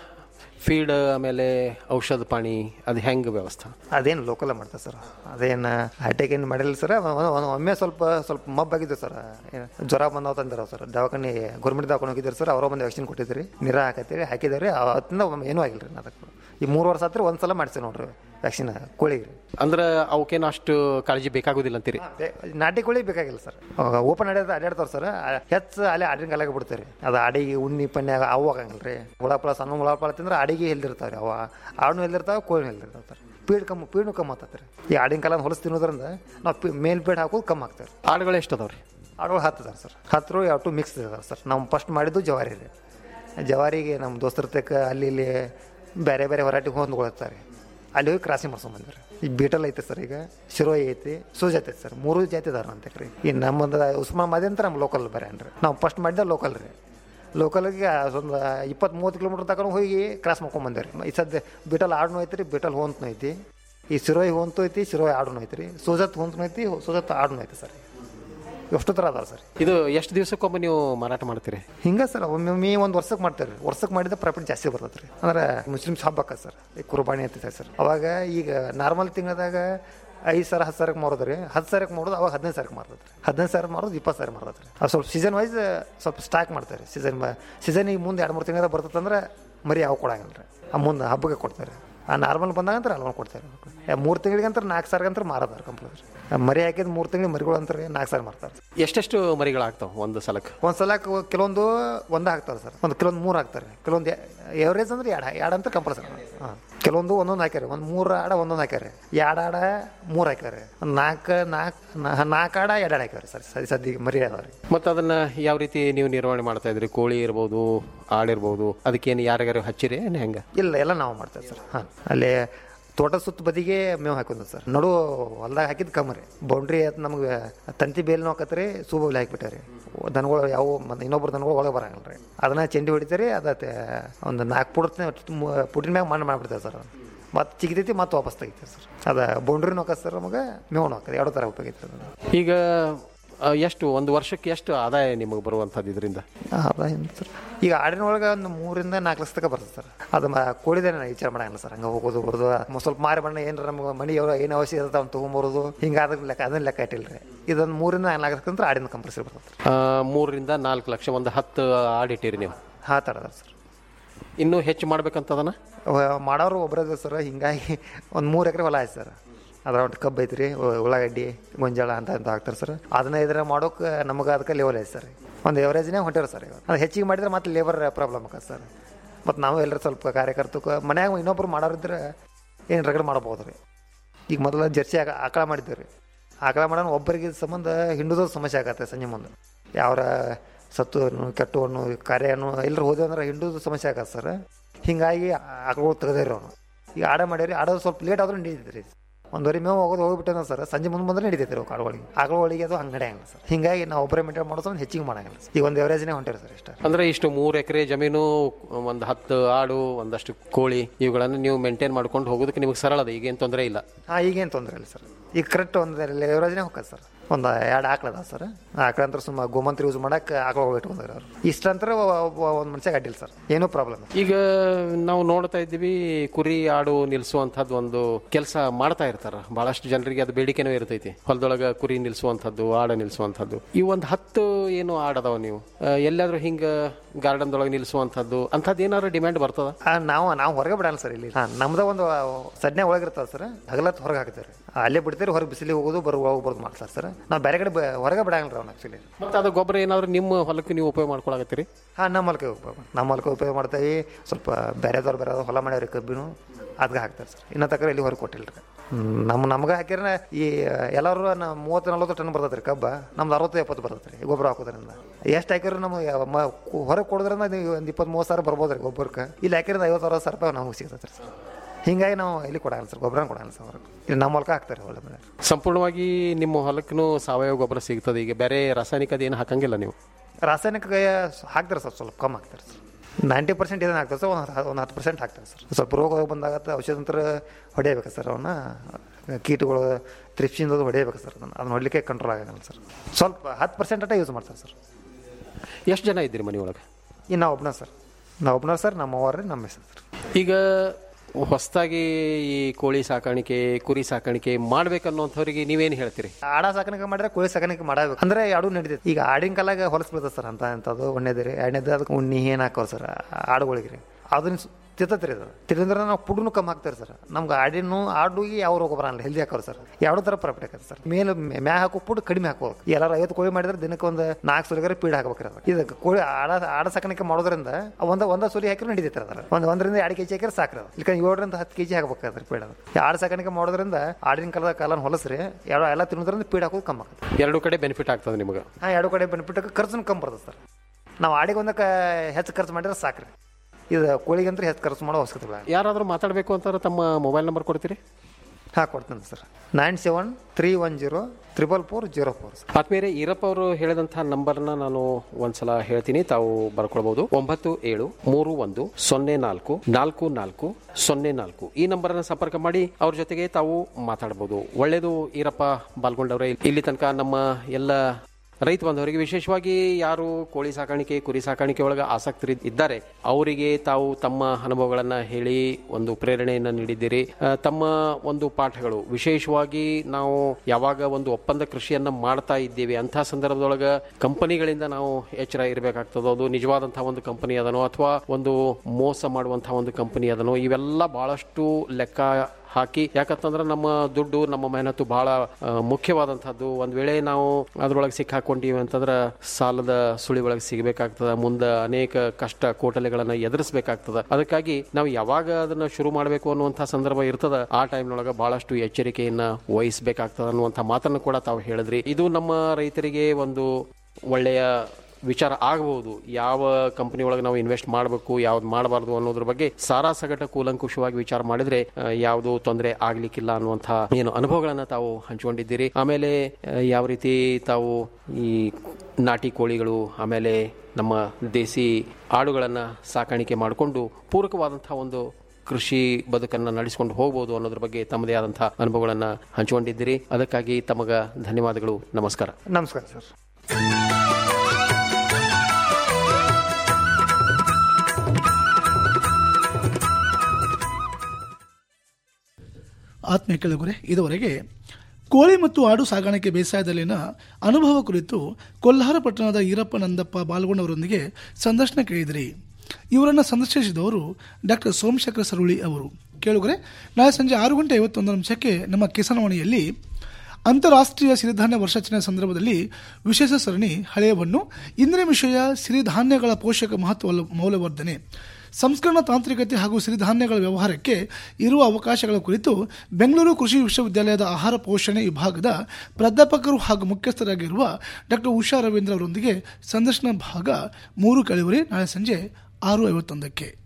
ಫೀಡ್ ಆಮೇಲೆ ಔಷಧ ಪಾಣಿ ಅದು ಹೆಂಗೆ ವ್ಯವಸ್ಥೆ ಅದೇನು ಲೋಕಲ್ ಮಾಡ್ತಾರೆ ಸರ್ ಅದೇನು ಹೈಟೆಕ್ ಏನು ಮಾಡಿಲ್ಲ ಸರ್ ಒಮ್ಮೆ ಸ್ವಲ್ಪ ಸ್ವಲ್ಪ ಮಬ್ಬಾಗಿದ್ದು ಸರ್ ಏನು ಜ್ವರ ಬಂದವ ತಂದಿರೋ ಸರ್ ದವಾಖಾನೆ ಗೌರ್ಮೆಂಟ್ ದವಾಖಾನೆ ಹೋಗಿದ್ರು ಸರ್ ಅವರ ಬಂದು ವ್ಯಾಕ್ಸಿನ್ ಕೊಟ್ಟಿದ್ರಿ ನೀರ ಹಾಕತ್ತೀರಿ ಹಾಕಿದಾರೆ ಅವತ್ತಿಂದ ಒಮ್ಮೆ ಏನೂ ಆಗಿಲ್ಲ ರೀ ಅದಕ್ಕೆ ಈ ಮೂರು ವರ್ಷ ಆತ್ರಿ ಒಂದು ಸಲ ಮಾಡ್ಸಿ ನೋಡ್ರಿ ವ್ಯಾಕ್ಸಿನ್ ಕೋಳಿಗೆ ಅಂದ್ರೆ ಅವಕ್ಕೇನು ಅಷ್ಟು ಕಾಳಜಿ ಬೇಕಾಗೋದಿಲ್ಲ ಅಂತೀರಿ ನಾಟಿ ಕೋಳಿ ಬೇಕಾಗಿಲ್ಲ ಸರ್ ಓಪನ್ ಅಡ್ಯಾಡ ಅಡ್ಯಾಡ್ತಾರ ಸರ್ ಹೆಚ್ಚು ಅಲ್ಲೇ ಆಡಿನ ಕಾಲಾಗ ಬಿಡ್ತಾರೆ ಅದು ಅಡಿಗೆ ಉಣ್ಣಿ ಪನ್ಯಾಗ ಅವು ಆಗಂಗಿಲ್ಲ ರೀ ಹುಳಪಳ ಸಣ್ಣ ಹುಳಪಳ ತಿಂದ್ರೆ ಅಡಿಗೆ ಹೆಲ್ದಿರ್ತಾವ್ರಿ ಅವ ಆಡ್ನು ಹೆಲ್ದಿರ್ತಾವ ಕೋಳಿ ಹೆಲ್ದಿರ್ತಾವ ಪೀಡ್ ಕಮ್ಮಿ ಪೀಡ್ನು ಕಮ್ಮಿ ಆಗ್ತದೆ ರೀ ಈ ಆಡಿನ ಕಾಲ ಹೊಲಸು ತಿನ್ನೋದ್ರಿಂದ ನಾವು ಪಿ ಮೇಲ್ ಪೀಡ್ ಹಾಕೋದು ಕಮ್ಮಿ ಆಗ್ತಾರೆ ಆಡುಗಳು ಎಷ್ಟು ಅದಾವ್ರಿ ಆಡುಗಳು ಹತ್ತು ಅದಾವೆ ಸರ್ ಹತ್ತು ಯಾವ ಟು ಮಿಕ್ಸ್ ಇದಾವೆ ಸರ್ ನಾವು ಫಸ್ಟ್ ಮಾಡಿದ್ದು ಜವಾರಿ ರೀ ಜವಾರಿಗೆ ನಮ್ಮ ದೋಸ್ತರ ತಕ್ಕ ಅಲ್ಲಿ ಇಲ್ಲಿ ಬೇರೆ ಬೇರೆ ಹೊರಾಟಿಗೆ ಹೊಂದ್ಕೊಳ್ತಾರೆ ಅಲ್ಲಿ ಹೋಗಿ ಕ್ರಾಸಿಂಗ್ ಮಾಡ್ಸ್ಕೊಂಡ್ ಬಂದಿರಿ ಈ ಬೀಟಲ್ ಐತೆ ಸರ್ ಈಗ ಶಿರೋಯಿ ಐತಿ ಸೂಜ್ ಐತೆ ಸರ್ ಮೂರು ಜಾತಿ ಅದಾರ ಅಂತ ರೀ ಈ ನಮ್ಮದು ಉಸ್ಮಾನ್ ಮಾದಿ ಅಂತ ನಮ್ಮ ಲೋಕಲ್ ಬೇರೆ ಅನ್ರಿ ನಾವು ಫಸ್ಟ್ ಮಾಡಿದ ಲೋಕಲ್ ರೀ ಲೋಕಲ್ಗೆ ಒಂದು ಇಪ್ಪತ್ತು ಮೂವತ್ತು ಕಿಲೋಮೀಟ್ರ್ ತಗೊಂಡು ಹೋಗಿ ಕ್ರಾಸ್ ಮಾಡ್ಕೊಂಡ್ ಬಂದೇವ್ರಿ ಈ ಸದ್ಯ ಬಿಟಲ್ ಆಡ್ನು ಐತಿ ರೀ ಬಿಟಲ್ ಹೋಂತ್ನು ಐತಿ ಈ ಶಿರೋಯಿ ಹೊಂತು ಐತಿ ಶಿರೋಯಿ ಆಡ್ನು ಐತಿ ರೀ ಸೂಜತ್ ಹೊಂತ್ನು ಐತಿ ಸೂಜತ್ ಆಡ್ನು ಐತಿ ಸರ್ ಎಷ್ಟು ಥರ ಅದಾವ ಸರ್ ಇದು ಎಷ್ಟು ದಿವಸಕ್ಕೊಮ್ಮೆ ನೀವು ಮಾರಾಟ ಮಾಡ್ತೀರಿ ಹಿಂಗೆ ಸರ್ ಒಮ್ಮೊಮ್ಮೆ ಒಂದು ವರ್ಷಕ್ಕೆ ಮಾಡ್ತಾರೆ ರೀ ವರ್ಷಕ್ಕೆ ಮಾಡಿದ ಪ್ರಾಫಿಟ್ ಜಾಸ್ತಿ ಬರ್ತದೆ ರೀ ಅಂದ್ರೆ ಮುಸ್ಲಿಮ್ಸ್ ಹಬ್ಬ ಆಕತ್ ಸರ್ ಈ ಕುರ್ಬಾನಿ ಅಂತೈತೆ ಸರ್ ಅವಾಗ ಈಗ ನಾರ್ಮಲ್ ತಿಂಗಳದಾಗ ಐದು ಸಾವಿರ ಹತ್ತು ಸಾವಿರಕ್ಕೆ ಮಾರೋದು ರೀ ಹತ್ತು ಸಾವಿರಕ್ಕೆ ಮಾಡೋದು ಅವಾಗ ಹದಿನೈದು ಸಾವಿರಕ್ಕೆ ಮಾರ್ತದೆ ರೀ ಹದಿನೈದು ಸಾವಿರ ಮಾರೋದು ಇಪ್ಪತ್ತು ಸಾವಿರ ಮಾರ್ತದೆ ರೀ ಅದು ಸ್ವಲ್ಪ ಸೀಸನ್ ವೈಸ್ ಸ್ವಲ್ಪ ಸ್ಟಾಕ್ ಮಾಡ್ತಾರೆ ಸೀಸನ್ ಸೀಸನ್ ಈಗ ಮುಂದೆ ಎರಡು ಮೂರು ತಿಂಗಳ ಬರ್ತದಂದ್ರೆ ಮರಿ ಯಾವ ಕೊಡಂಗಿಲ್ಲ ರೀ ಆ ಮುಂದೆ ಹಬ್ಬಕ್ಕೆ ಕೊಡ್ತಾರೆ ಆ ನಾರ್ಮಲ್ ಬಂದಾಗ ಅಂತ ಅಲ್ವ ಕೊಡ್ತಾರೆ ಮೂರು ತಿಂಗಳಿಗೆ ಅಂತ ನಾಲ್ಕು ಸಾವಿರ ಅಂತ ಮಾರದಾರೆ ಕಂಪ್ಲೀಟ್ ಮರಿ ಹಾಕಿದ ಮೂರು ತಿಂಗಳಿಗೆ ಮರಿಗಳು ಅಂತಾರೆ ನಾಲ್ಕು ಸಾವಿರ ಮಾರ್ತಾರೆ ಎಷ್ಟೆಷ್ಟು ಮರಿಗಳಾಗ್ತಾವ ಒಂದು ಸಲಕ್ಕೆ ಒಂದು ಸಲ ಕೆಲವೊಂದು ಒಂದೇ ಹಾಕ್ತಾರೆ ಸರ್ ಒಂದು ಕೆಲವೊಂದು ಮೂರು ಹಾಕ್ತಾರೆ ಕೆಲವೊಂದು ಎವರೇಜ್ ಅಂದ್ರೆ ಎರಡು ಎರಡು ಅಂತ ಕಂಪಲ್ಸರಿ ಹಾಂ ಕೆಲವೊಂದು ಒಂದೊಂದು ಹಾಕ್ಯಾರೆ ಒಂದು ಮೂರು ಆಡ ಒಂದೊಂದು ಹಾಕ್ಯಾರೆ ಎರಡು ಆಡ ಮೂರು ಹಾಕ್ಯಾರೆ ಒಂದು ನಾಲ್ಕು ನಾಲ್ಕು ನಾಲ್ಕು ಆಡ ಎರಡು ಆಡ ಹಾಕ್ಯಾರೆ ಸರ್ ಸರಿ ಸದ್ಯ ಮರಿ ಅದಾವ್ರಿ ಮತ್ತು ಅದನ್ನ ಯಾವ ರೀತಿ ನೀವು ನಿರ್ವಹಣೆ ಮಾಡ್ತಾ ಇದ್ರಿ ಕೋಳಿ ಇರ್ಬೋದು ಆಡಿರ್ಬೋದು ಅದಕ್ಕೇನು ಯಾರಿಗಾರು ಹಚ್ಚಿರಿ ಏನು ಹೆಂಗೆ ಇಲ್ಲ ಎಲ್ಲ ನಾವು ಮಾಡ್ತೇವೆ ಸರ್ ಹಾಂ ಅಲ್ಲಿ ತೋಟ ಸುತ್ತ ಬದಿಗೆ ಮೇವು ಹಾಕಿದ್ವಿ ಸರ್ ನಡು ಹೊಲ್ದಾಗ ಹಾಕಿದ್ ಕಮ್ಮರಿ ಬೌಂಡ್ರಿ ಅಂತ ನಮ್ಗೆ ತಂತಿ ಬೇಲ್ ಹಾಕತ್ರಿ ಸೂಬಲ್ಲಿ ಹಾಕಿಬಿಟ್ಟಾರಿ ದನಗಳು ಯಾವ ಮತ್ತೆ ಇನ್ನೊಬ್ರು ದನಗಳು ಒಳಗೆ ಬರಂಗಿಲ್ಲ ರೀ ಅದನ್ನ ಚೆಂಡಿ ಹೊಡಿತಾರೆ ಅದ ಒಂದು ನಾಲ್ಕು ಪುಟ ಪುಟಿನ ಮ್ಯಾಗ ಮಣ್ಣು ಮಾಡಿಬಿಡ್ತಾರೆ ಸರ್ ಮತ್ತೆ ಚಿಗಿತೈತಿ ಮತ್ತೆ ವಾಪಸ್ ತೆಗಿತೀವಿ ಸರ್ ಅದ ಬೌಂಡ್ರಿನೂ ಹಾಕತ್ ಸರ್ ನಮಗೆ ಮೇವು ಹಾಕತ್ತೆ ಎರಡು ಥರ ಉಪಯೋಗ ಐತೆ ಅದು ಈಗ ಆ, ಎಷ್ಟು ಒಂದು ವರ್ಷಕ್ಕೆ ಎಷ್ಟು ಆದಾಯ ನಿಮಗೆ ಬರುವಂಥದ್ದು ಇದರಿಂದ ಆದಾಯ ಏನು ಸರ್ ಈಗ ಆಡಿನ ಒಳಗೆ ಒಂದು ಮೂರಿಂದ ನಾಲ್ಕು ಲಕ್ಷ ತನಕ ಬರ್ತದೆ ಸರ್ ಅದು ಮ ಕೋಳಿದೇ ನಾನು ವಿಚಾರ ಮಾಡಂಗಿಲ್ಲ ಸರ್ ಹಂಗೆ ಹೋಗೋದು ಬರೋದು ಮ- ಸ್ವಲ್ಪ ಮಾರಿ ಬಣ್ಣ ಏನಾರ ನಮ್ಗೆ ಮನಿ ಯಾವ- ಏನು ಅವಶ್ಯ ಇರುತ್ತೆ ಅವ್ನು ತೊಗೊಂಬರೋದು ಹಿಂಗೆ ಅದ್ರ ಲೆಕ್ಕ ಅದನ್ನ ಲೆಕ್ಕ ಇಟ್ಟಿಲ್ಲ ರೀ ಇದೊಂದು ಮೂರಿಂದ ನಾಲ್ಕು ಲಕ್ಷ ಅಂದ್ರೆ ಆಡಿನ ಕಂಪಲ್ಸರಿ ಬರ್ತದೆ ಆ, ಮೂರರಿಂದ ನಾಲ್ಕು ಲಕ್ಷ ಒಂದು ಹತ್ತು ಆಡಿಟ್ಟಿರಿ ನೀವು ಹಾಂ ತಡದ ಸರ್ ಇನ್ನೂ ಹೆಚ್ಚು ಮಾಡ್ಬೇಕಂತದನ ಅವ- ಮಾಡೋರು ಒಬ್ಬರದ ಸರ್ ಹಿಂಗಾಗಿ ಒಂದು ಮೂರು ಎಕರೆ ಹೊಲ ಆಯ್ತು ಸರ್ ಅದ್ರ ಒಟ್ಟು ಕಬ್ಬು ಐತ್ರಿ ಉ- ಉಳ್ಳಾಗಡ್ಡಿ ಗೊಂಜಾಳ ಅಂತ ಅಂತ ಹಾಕ್ತಾರೆ ಸರ್ ಅದನ್ನ ಇದ್ರ ಮಾಡೋಕೆ ನಮಗೆ ಅದಕ್ಕೆ ಲೆವೆಲ್ ಐತೆ ಸರ್ ಒಂದು ಎವರೇಜ್ನೇ ಹೊಂಟಿರ ಸರ್ ಇವಾಗ ಅದು ಹೆಚ್ಚಿಗೆ ಮಾಡಿದ್ರೆ ಮತ್ತೆ ಲೇಬರ್ ಪ್ರಾಬ್ಲಮ್ ಆಕತ್ತೆ ಸರ್ ಮತ್ತು ನಾವು ಎಲ್ಲರೂ ಸ್ವಲ್ಪ ಕಾರ್ಯಕರ್ತಕ್ಕೆ ಮನ್ಯಾಗ ಇನ್ನೊಬ್ರು ಮಾಡೋರಿದ್ರೆ ಏನು ರಗಡ್ ಮಾಡ್ಬೋದು ರೀ ಈಗ ಮೊದಲು ಜರ್ಸಿ ಆಕ ಆಕಳ ಮಾಡಿದ್ದೀವಿ ರೀ ಆಕಳ ಮಾಡೋಣ ಒಬ್ಬರಿಗೆ ಸಂಬಂಧ ಹಿಂಡುದ ಸಮಸ್ಯೆ ಆಗತ್ತೆ ಸಂಜೆ ಮುಂದೆ ಯಾವ್ರ ಸತ್ತು ಹಣ್ಣು ಕೆಟ್ಟು ಹಣ್ಣು ಕಾರ್ಯ ಹಣ್ಣು ಎಲ್ಲರೂ ಹೋದ್ವಿ ಅಂದ್ರೆ ಹಿಂಡುದು ಸಮಸ್ಯೆ ಆಗತ್ತೆ ಸರ್ ಹಿಂಗಾಗಿ ಆಕಳು ತೆಗೆದಿರಿ ಅವನು ಈಗ ಆಡ ಮಾಡ್ಯಾರಿ ಆಡೋದು ಸ್ವಲ್ಪ ಲೇಟ್ ಆದ್ರೂ ನಡೀತೈತೆ ರೀ ಒಂದುವರೆ ಮೇವು ಹೋಗೋದು ಹೋಗ್ಬಿಟ್ಟೆ ಸರ್ ಸಂಜೆ ಮುಂದೆ ಬಂದ್ರೆ ನಡೀತೈತೆ ರೀ ಕಾಳುಗಳಿಗೆ ಆಕಳುಗಳಿಗೆ ಅದು ಹಂಗೆ ನಡೆಯಂಗಿಲ್ಲ ಸರ್ ಹಿಂಗಾಗಿ ನಾವು ಒಬ್ಬರೇ ಮೇಂಟೈನ್ ಮಾಡೋದು ಒಂದು ಹೆಚ್ಚಿಗೆ ಮಾಡಂಗಿಲ್ಲ ಸರ್ ಈಗ ಒಂದು ಎವರೇಜ್ನೇ ಹೊಂಟಿರಿ ಸರ್ ಇಷ್ಟ ಅಂದ್ರೆ ಇಷ್ಟು ಮೂರು ಎಕರೆ ಜಮೀನು ಒಂದು ಹತ್ತು ಆಡು ಒಂದಷ್ಟು ಕೋಳಿ ಇವುಗಳನ್ನು ನೀವು ಮೇಂಟೈನ್ ಮಾಡ್ಕೊಂಡು ಹೋಗೋದಕ್ಕೆ ನಿಮಗೆ ಸರಳ ಅದ ಈಗೇನು ತೊಂದರೆ ಇಲ್ಲ ಹಾಂ ಈಗೇನು ತೊಂದರೆ ಇಲ್ಲ ಸರ್ ಈಗ ಕರೆಕ್ಟ್ ಒಂದು ಎವರೇಜ್ನೇ ಹೋಗ್ತದೆ ಸರ್ ಒಂದು ಎರಡು ಆಕಳ ಅದ ಸರ್ ಆಕಳ ಅಂತ ಸುಮ್ಮ ಗೋಮಂತ್ರ ಯೂಸ್ ಮಾಡಕ್ಕೆ ಆಕಳ ಇಟ್ಕೊಂಡ್ರೆ ಅವ್ರು ಇಷ್ಟಂತರ ಒಂದು ಮನುಷ್ಯಗೆ ಅಡ್ಡಿಲ್ಲ ಸರ್ ಏನೂ ಪ್ರಾಬ್ಲಮ್ ಈಗ ನಾವು ನೋಡ್ತಾ ಇದ್ದೀವಿ ಕುರಿ ಆಡು ನಿಲ್ಲಿಸುವಂಥದ್ದು ಒಂದು ಕೆಲಸ ಮಾಡ್ತಾ ಇರ್ತಾರ ಬಹಳಷ್ಟು ಜನರಿಗೆ ಅದು ಬೇಡಿಕೆನೂ ಇರ್ತೈತಿ ಹೊಲದೊಳಗೆ ಕುರಿ ನಿಲ್ಲಿಸುವಂಥದ್ದು ಆಡ ನಿಲ್ಲಿಸುವಂಥದ್ದು ಈ ಒಂದು ಹತ್ತು ಏನು ಆಡದವ ನೀವು ಆ, ಎಲ್ಲಾದ್ರೂ ಹಿಂಗ ಗಾರ್ಡನ್ದೊಳಗೆ ನಿಲ್ಲಿಸುವಂಥದ್ದು ಅಂಥದ್ದು ಏನಾದ್ರು ಡಿಮ್ಯಾಂಡ್ ಬರ್ತದ ಆ, ನಾವು ನಾವು ಹೊರಗೆ ಬಿಡಲ್ಲ ಸರ್ ಇಲ್ಲಿ ಹಾಂ ನಮ್ದ ಒಂದು ಸಡ್ನೆ ಒಳಗಿರ್ತದೆ ಸರ್ ಹಗಲತ್ತು ಹೊರಗೆ ಹಾಕ್ತಾರೆ ಅಲ್ಲೇ ಬಿಡ್ತೀರಿ ಹೊರಗೆ ಬಿಸಿಲಿಗೆ ಹೋಗೋದು ಬರೋ ಹೋಗಿ ಬರೋದು ಮಾಡ್ತಾರೆ ಸರ್ ನಾವು ಬೇರೆ ಕಡೆ ಬ- ಹೊರಗೆ ಬಿಡಂಗಿಲ್ಲ ರೀ ಅವ್ನು ಆ್ಯಕ್ಚುಲಿ ಮತ್ತೆ ಅದು ಗೊಬ್ಬರ ಏನಾದ್ರು ನಿಮ್ಮ ಹೊಲಕ್ಕೆ ನೀವು ಉಪಯೋಗ ಮಾಡ್ಕೊಳಕತ್ತೀರಿ ಹಾಂ ನಮ್ಮ ಹೊಲಕ್ಕೆ ಉಪಯೋಗ ನಮ್ಮ ಹೊಲಕ್ಕೆ ಉಪಯೋಗ ಮಾಡ್ತೀವಿ ಸ್ವಲ್ಪ ಬೇರೆದವ್ರು ಬೇರೆ ಹೊಲ ಮಾಡ್ಯಾವ್ರಿ ಕಬ್ಬಿನು ಅದಕ್ಕೆ ಹಾಕ್ತಾರೆ ಸರ್ ಇನ್ನೂ ತಕ್ಕ ಇಲ್ಲಿ ಹೊರಗೆ ಕೊಟ್ಟಿಲ್ಲ ರೀ ನಮ್ಮ ನಮ್ಗೆ ಹಾಕಿದ್ರೆ ಈ ಎಲ್ಲರೂ ನಾ ಮೂವತ್ತು ನಲ್ವತ್ತು ಟನ್ ಬರ್ತದೆ ರೀ ಕಬ್ಬ ನಮ್ದು ಅರವತ್ತು ಎಪ್ಪತ್ತು ಬರ್ತದೆ ರೀ ಗೊಬ್ಬರ ಹಾಕೋದ್ರಿಂದ ಎಷ್ಟು ಹಾಕಿದ್ರೆ ನಮಗೆ ಹೊರಗೆ ಕೊಡೋದ್ರಿಂದ ನೀವು ಒಂದು ಇಪ್ಪತ್ತು ಮೂವತ್ತು ಸಾವಿರ ಬರ್ಬೋದು ರೀ ಗೊಬ್ಬರಕ್ಕೆ ಇಲ್ಲಿ ಹಾಕಿದ್ರೆ ಐವತ್ತು ಅರವತ್ತು ಸಾವಿರ ರೂಪಾಯಿ ನಮಗೆ ಸಿಗ್ತದೆ ಸರ್ ಹಿಂಗಾಗಿ ನಾವು ಇಲ್ಲಿ ಕೊಡಲ್ಲ ಸರ್ ಗೊಬ್ಬರ ಕೊಡಲ್ಲ ಸರ್ ಹೊರಗೆ ಇಲ್ಲಿ ನಮ್ಮ ಹೊಲಕ್ಕೆ ಹಾಕ್ತಾರೆ ಹೊಲ ಮೇಲೆ ಸಂಪೂರ್ಣವಾಗಿ ನಿಮ್ಮ ಹೊಲಕ್ಕೂ ಸಾವಯವ ಗೊಬ್ಬರ ಸಿಗ್ತದೆ ಈಗ ಬೇರೆ ರಾಸಾಯನಿಕದ ಏನು ಹಾಕಂಗಿಲ್ಲ ನೀವು ರಾಸಾಯನಿಕ ಹಾಕ್ತಾರೆ ಸರ್ ಸ್ವಲ್ಪ ಕಮ್ಮಿ ಹಾಕ್ತಾರೆ ಸರ್ ನೈಂಟಿ ಪರ್ಸೆಂಟ್ ಇದನ್ನು ಹಾಕ್ತಾರೆ ಸರ್ ಒಂದು ಒಂದು ಹತ್ತು ಪರ್ಸೆಂಟ್ ಹಾಕ್ತಾರೆ ಸರ್ ಸ್ವಲ್ಪ ರೋಗ ಬಂದಾಗ ಔಷಧ ನಂತರ ಹೊಡೆಯಬೇಕು ಸರ್ ಅವನ್ನ ಕೀಟಗಳು ತ್ರಿಪ್ಸಿಂದ ಹೊಡೆಯಬೇಕು ಸರ್ ಅದನ್ನು ಅದನ್ನ ಹೊಡಲಿಕ್ಕೆ ಕಂಟ್ರೋಲ್ ಆಗಲ್ಲ ಸರ್ ಸ್ವಲ್ಪ ಹತ್ತು ಪರ್ಸೆಂಟ್ ಅಟ ಯೂಸ್ ಮಾಡ್ತಾರೆ ಸರ್ ಎಷ್ಟು ಜನ ಇದ್ದೀರಿ ಮನೆಯೊಳಗೆ ಇನ್ನು ನಾವು ಒಬ್ಬನ ಸರ್ ನಾವು ಒಬ್ಬನ ಸರ್ ನಮ್ಮ ಅವ್ವ ರೀ ನಮ್ಮ ಹೆಸರು ಸರ್ ಈಗ ಹೊಸದಾಗಿ ಈ ಕೋಳಿ ಸಾಕಾಣಿಕೆ ಕುರಿ ಸಾಕಾಣಿಕೆ ಮಾಡ್ಬೇಕನ್ನೋಂಥವ್ರಿಗೆ ನೀವೇನು ಹೇಳ್ತೀರಿ ಆಡ ಸಾಕಾಣಿಕೆ ಮಾಡಿದ್ರೆ ಕೋಳಿ ಸಾಕಾಣಿಕೆ ಮಾಡಬೇಕು ಅಂದ್ರೆ ಎರಡು ನಡೀತೈತಿ ಈಗ ಆಡಿನ ಕಾಲಾಗ ಹೊಲಸ್ ಬೀಳ್ತದೆ ಸರ್ ಅಂತ ಎಂಥದ್ದು ಒಂದೇದು ರೀ ಎರಡನೇದು ಅದಕ್ಕೆ ಉಣ್ಣಿ ಏನು ಹಾಕೋರು ಸರ್ ಆಡುಗಳಿಗೆ ರೀ ಅದನ್ನ ತಿರ್ತೈತೆ ರೀ ಅದು ತಿಂದ್ರೆ ನಾವು ಪುಡ್ನು ಕಮ್ಮಿ ಹಾಕ್ತಾರೆ ಸರ್ ನಮ್ಗೆ ಆಡಿನೂ ಆಡುಗೆ ಯಾವ ರೋಗ ಬರಲ್ಲ ಹೆಲ್ದಿ ಹಾಕೋರು ಸರ್ ಎರಡು ಥರ ಪ್ರಾಫಿಟ್ ಆಕತ್ತೆ ಸರ್ ಮೇಲೆ ಮ್ಯಾ ಹಾಕೋ ಪುಡ್ ಕಡಿಮೆ ಹಾಕೋದು ಎಲ್ಲರೂ ಐವತ್ತು ಕೋಳಿ ಮಾಡಿದ್ರೆ ದಿನಕ್ಕೆ ಒಂದು ನಾಲ್ಕು ಸುಲಿಗಾರ ಪೀಡ್ ಹಾಕ್ಬೇಕ್ರಿ ಅದು ಇದಕ್ಕೆ ಕೋಳಿ ಆಡ ಆಡ ಸಾಕಾಣಿಕೆ ಮಾಡೋದ್ರಿಂದ ಒಂದ ಒಂದ ಸುಲಿ ಹಾಕಿದ್ರೆ ನಡೀತೈತೆ ಅದರ ಒಂದು ಒಂದರಿಂದ ಎರಡು ಕೆಜಿ ಹಾಕಿದ್ರೆ ಸಾಕ್ರಿ ಅದು ಇಲ್ಲಿ ಏಳರಿಂದ ಹತ್ತು ಕೆಜಿ ಹಾಕ್ಬೇಕಾದ್ರೆ ಪೀಡ್ ಅದು ಈ ಆಡ ಸಾಕಾಣಿಕೆ ಮಾಡೋದ್ರಿಂದ ಆಡಿನ ಕಾಲದ ಕಾಲನ ಹೊಲಸ್ರಿ ಎರಡು ಎಲ್ಲ ತಿನ್ನೋದ್ರಿಂದ ಪೀಡ್ ಹಾಕೋದು ಕಮ್ಮಿ ಆಗುತ್ತೆ ಎರಡು ಕಡೆ ಬೆನಿಫಿಟ್ ಆಗ್ತದೆ ನಿಮಗೆ ಹಾಂ ಎರಡು ಕಡೆ ಬೆನಿಫಿಟ್ ಖರ್ಚು ಕಮ್ಮಿ ಬರ್ತದೆ ಸರ್ ನಾವು ಆಡಿಗೆ ಒಂದಕ್ಕೆ ಹೆಚ್ಚು ಖರ್ಚು ಮಾಡಿದ್ರೆ ಸಾಕ್ರಿ ಇದು ಕೋಳಿಗಂದ್ರೆ ಹೆಚ್ಚು ಖರ್ಚು ಮಾಡೋ ಅವಶ್ಯಕತೆ ಇಲ್ಲ ಯಾರಾದರೂ ಮಾತಾಡಬೇಕು ಅಂತಾರೆ ತಮ್ಮ ಮೊಬೈಲ್ ನಂಬರ್ ಕೊಡ್ತೀರಿ ಹಾಂ ಕೊಡ್ತೀನಿ sir nine seven three one zero triple four zero four sir ಆತ್ಮೀಯರೇ ಈರಪ್ಪ ಅವರು ಹೇಳಿದಂತಹ ನಂಬರ್ನ ನಾನು ಒಂದ್ಸಲ ಹೇಳ್ತೀನಿ ತಾವು ಬರ್ಕೊಳ್ಬಹುದು ಒಂಬತ್ತು ಏಳು ಮೂರು ಒಂದು ಸೊನ್ನೆ ನಾಲ್ಕು ನಾಲ್ಕು ನಾಲ್ಕು ಸೊನ್ನೆ ನಾಲ್ಕು ಈ ನಂಬರನ್ನು ಸಂಪರ್ಕ ಮಾಡಿ ಅವ್ರ ಜೊತೆಗೆ ತಾವು ಮಾತಾಡಬಹುದು ಒಳ್ಳೆಯದು ಈರಪ್ಪ ಬಾಲ್ಗೊಂಡವ್ರೆ ಇಲ್ಲಿ ತನಕ ನಮ್ಮ ಎಲ್ಲ ರೈತ ಬಂಧವರಿಗೆ ವಿಶೇಷವಾಗಿ ಯಾರು ಕೋಳಿ ಸಾಕಾಣಿಕೆ ಕುರಿ ಸಾಕಾಣಿಕೆ ಒಳಗೆ ಆಸಕ್ತರು ಇದ್ದಾರೆ ಅವರಿಗೆ ತಾವು ತಮ್ಮ ಅನುಭವಗಳನ್ನ ಹೇಳಿ ಒಂದು ಪ್ರೇರಣೆಯನ್ನ ನೀಡಿದ್ದೀರಿ ಆ, ತಮ್ಮ ಒಂದು ಪಾಠಗಳು ವಿಶೇಷವಾಗಿ ನಾವು ಯಾವಾಗ ಒಂದು ಒಪ್ಪಂದ ಕೃಷಿಯನ್ನ ಮಾಡ್ತಾ ಇದ್ದೀವಿ ಅಂತಹ ಸಂದರ್ಭದೊಳಗ ಕಂಪನಿಗಳಿಂದ ನಾವು ಎಚ್ಚರ ಇರಬೇಕಾಗ್ತದೋ ಅದು ನಿಜವಾದಂತಹ ಒಂದು ಕಂಪನಿ ಅದನೋ ಅಥವಾ ಒಂದು ಮೋಸ ಮಾಡುವಂತಹ ಒಂದು ಕಂಪನಿ ಅದನೋ ಇವೆಲ್ಲ ಬಹಳಷ್ಟು ಲೆಕ್ಕ ಹಾಕಿ ಯಾಕಂತಂದ್ರೆ ನಮ್ಮ ದುಡ್ಡು ನಮ್ಮ ಮೆಹನತ್ತು ಬಹಳ ಆ, ಮುಖ್ಯವಾದಂತಹದ್ದು ಒಂದ್ ವೇಳೆ ನಾವು ಅದ್ರೊಳಗೆ ಸಿಕ್ಕಾಕೊಂಡಿವಿ ಅಂತಂದ್ರೆ ಸಾಲದ ಸುಳಿ ಒಳಗೆ ಸಿಗಬೇಕಾಗ್ತದ ಮುಂದೆ ಅನೇಕ ಕಷ್ಟ ಕೋಟಲೆಗಳನ್ನ ಎದುರಿಸಬೇಕಾಗ್ತದ ಅದಕ್ಕಾಗಿ ನಾವು ಯಾವಾಗ ಅದನ್ನ ಶುರು ಮಾಡಬೇಕು ಅನ್ನುವಂಥ ಸಂದರ್ಭ ಇರ್ತದ ಆ ಟೈಮ್ನೊಳಗೆ ಬಹಳಷ್ಟು ಎಚ್ಚರಿಕೆಯನ್ನ ವಹಿಸಬೇಕಾಗ್ತದ ಅನ್ನುವಂಥ ಮಾತನ್ನು ಕೂಡ ತಾವು ಹೇಳಿದ್ರಿ ಇದು ನಮ್ಮ ರೈತರಿಗೆ ಒಂದು ಒಳ್ಳೆಯ ವಿಚಾರ ಆಗಬಹುದು ಯಾವ ಕಂಪನಿ ಒಳಗೆ ನಾವು ಇನ್ವೆಸ್ಟ್ ಮಾಡಬೇಕು ಯಾವ್ದು ಮಾಡಬಾರ್ದು ಅನ್ನೋದ್ರ ಬಗ್ಗೆ ಸಾರಾ ಸಗಟ ಕೂಲಂಕುಷವಾಗಿ ವಿಚಾರ ಮಾಡಿದ್ರೆ ಆ, ಯಾವುದು ತೊಂದರೆ ಆಗ್ಲಿಕ್ಕಿಲ್ಲ ಅನ್ನುವಂತಹ ಏನು ಅನುಭವಗಳನ್ನ ತಾವು ಹಂಚಿಕೊಂಡಿದ್ದೀರಿ ಆಮೇಲೆ ಆ, ಯಾವ ರೀತಿ ತಾವು ಈ ನಾಟಿ ಕೋಳಿಗಳು ಆಮೇಲೆ ನಮ್ಮ ದೇಸಿ ಆಡುಗಳನ್ನ ಸಾಕಾಣಿಕೆ ಮಾಡಿಕೊಂಡು ಪೂರಕವಾದಂತಹ ಒಂದು ಕೃಷಿ ಬದುಕನ್ನು ನಡೆಸಿಕೊಂಡು ಹೋಗ್ಬೋದು ಅನ್ನೋದ್ರ ಬಗ್ಗೆ ತಮ್ಮದೇ ಆದಂತಹ ಅನುಭವಗಳನ್ನು ಹಂಚಿಕೊಂಡಿದ್ದೀರಿ ಅದಕ್ಕಾಗಿ ತಮಗ ಧನ್ಯವಾದಗಳು ನಮಸ್ಕಾರ ನಮಸ್ಕಾರ ಸರ್ ಆತ್ಮೀಯ ಕೆಳಗುರೆ ಇದುವರೆಗೆ ಕೋಳಿ ಮತ್ತು ಆಡು ಸಾಗಾಣಿಕೆ ಬೇಸಾಯದಲ್ಲಿನ ಅನುಭವ ಕುರಿತು ಕೊಲ್ಹಾರ ಪಟ್ಟಣದ ಈರಪ್ಪ ನಂದಪ್ಪ ಬಾಲ್ಗೊಂಡವರೊಂದಿಗೆ ಸಂದರ್ಶನ ಕೇಳಿದಿರಿ ಇವರನ್ನು ಸಂದರ್ಶಿಸಿದವರು ಡಾಕ್ಟರ್ ಸೋಮಶೇಖರ ಸರುಳಿ ಅವರು ಕೇಳುಗರೆ ನಾಳೆ ಸಂಜೆ ಆರು ಗಂಟೆ ಐವತ್ತೊಂದು ನಿಮಿಷಕ್ಕೆ ನಮ್ಮ ಕಿಸಾನವಾಣಿಯಲ್ಲಿ ಅಂತಾರಾಷ್ಟ್ರೀಯ ಸಿರಿಧಾನ್ಯ ವರ್ಷಾಚರಣೆ ಸಂದರ್ಭದಲ್ಲಿ ವಿಶೇಷ ಸರಣಿ ಹಳೆಯ ಬಣ್ಣು ಇಂದಿನ ವಿಷಯ ಸಿರಿಧಾನ್ಯಗಳ ಪೋಷಕ ಮಹತ್ವ ಮೌಲ್ಯವರ್ಧನೆ ಸಂಸ್ಕರಣ ತಾಂತ್ರಿಕತೆ ಹಾಗೂ ಸಿರಿಧಾನ್ಯಗಳ ವ್ಯವಹಾರಕ್ಕೆ ಇರುವ ಅವಕಾಶಗಳ ಕುರಿತು ಬೆಂಗಳೂರು ಕೃಷಿ ವಿಶ್ವವಿದ್ಯಾಲಯದ ಆಹಾರ ಪೋಷಣೆ ವಿಭಾಗದ ಪ್ರಾಧ್ಯಾಪಕರು ಹಾಗೂ ಮುಖ್ಯಸ್ಥರಾಗಿರುವ ಡಾಕ್ಟರ್ ಉಷಾ ರವೀಂದ್ರ ಅವರೊಂದಿಗೆ ಸಂದರ್ಶನ ಭಾಗ ಮೂರು ಕಳೆವರೆ ನಾಳೆ ಸಂಜೆ ಆರು ಐವತ್ತೊಂದಕ್ಕೆ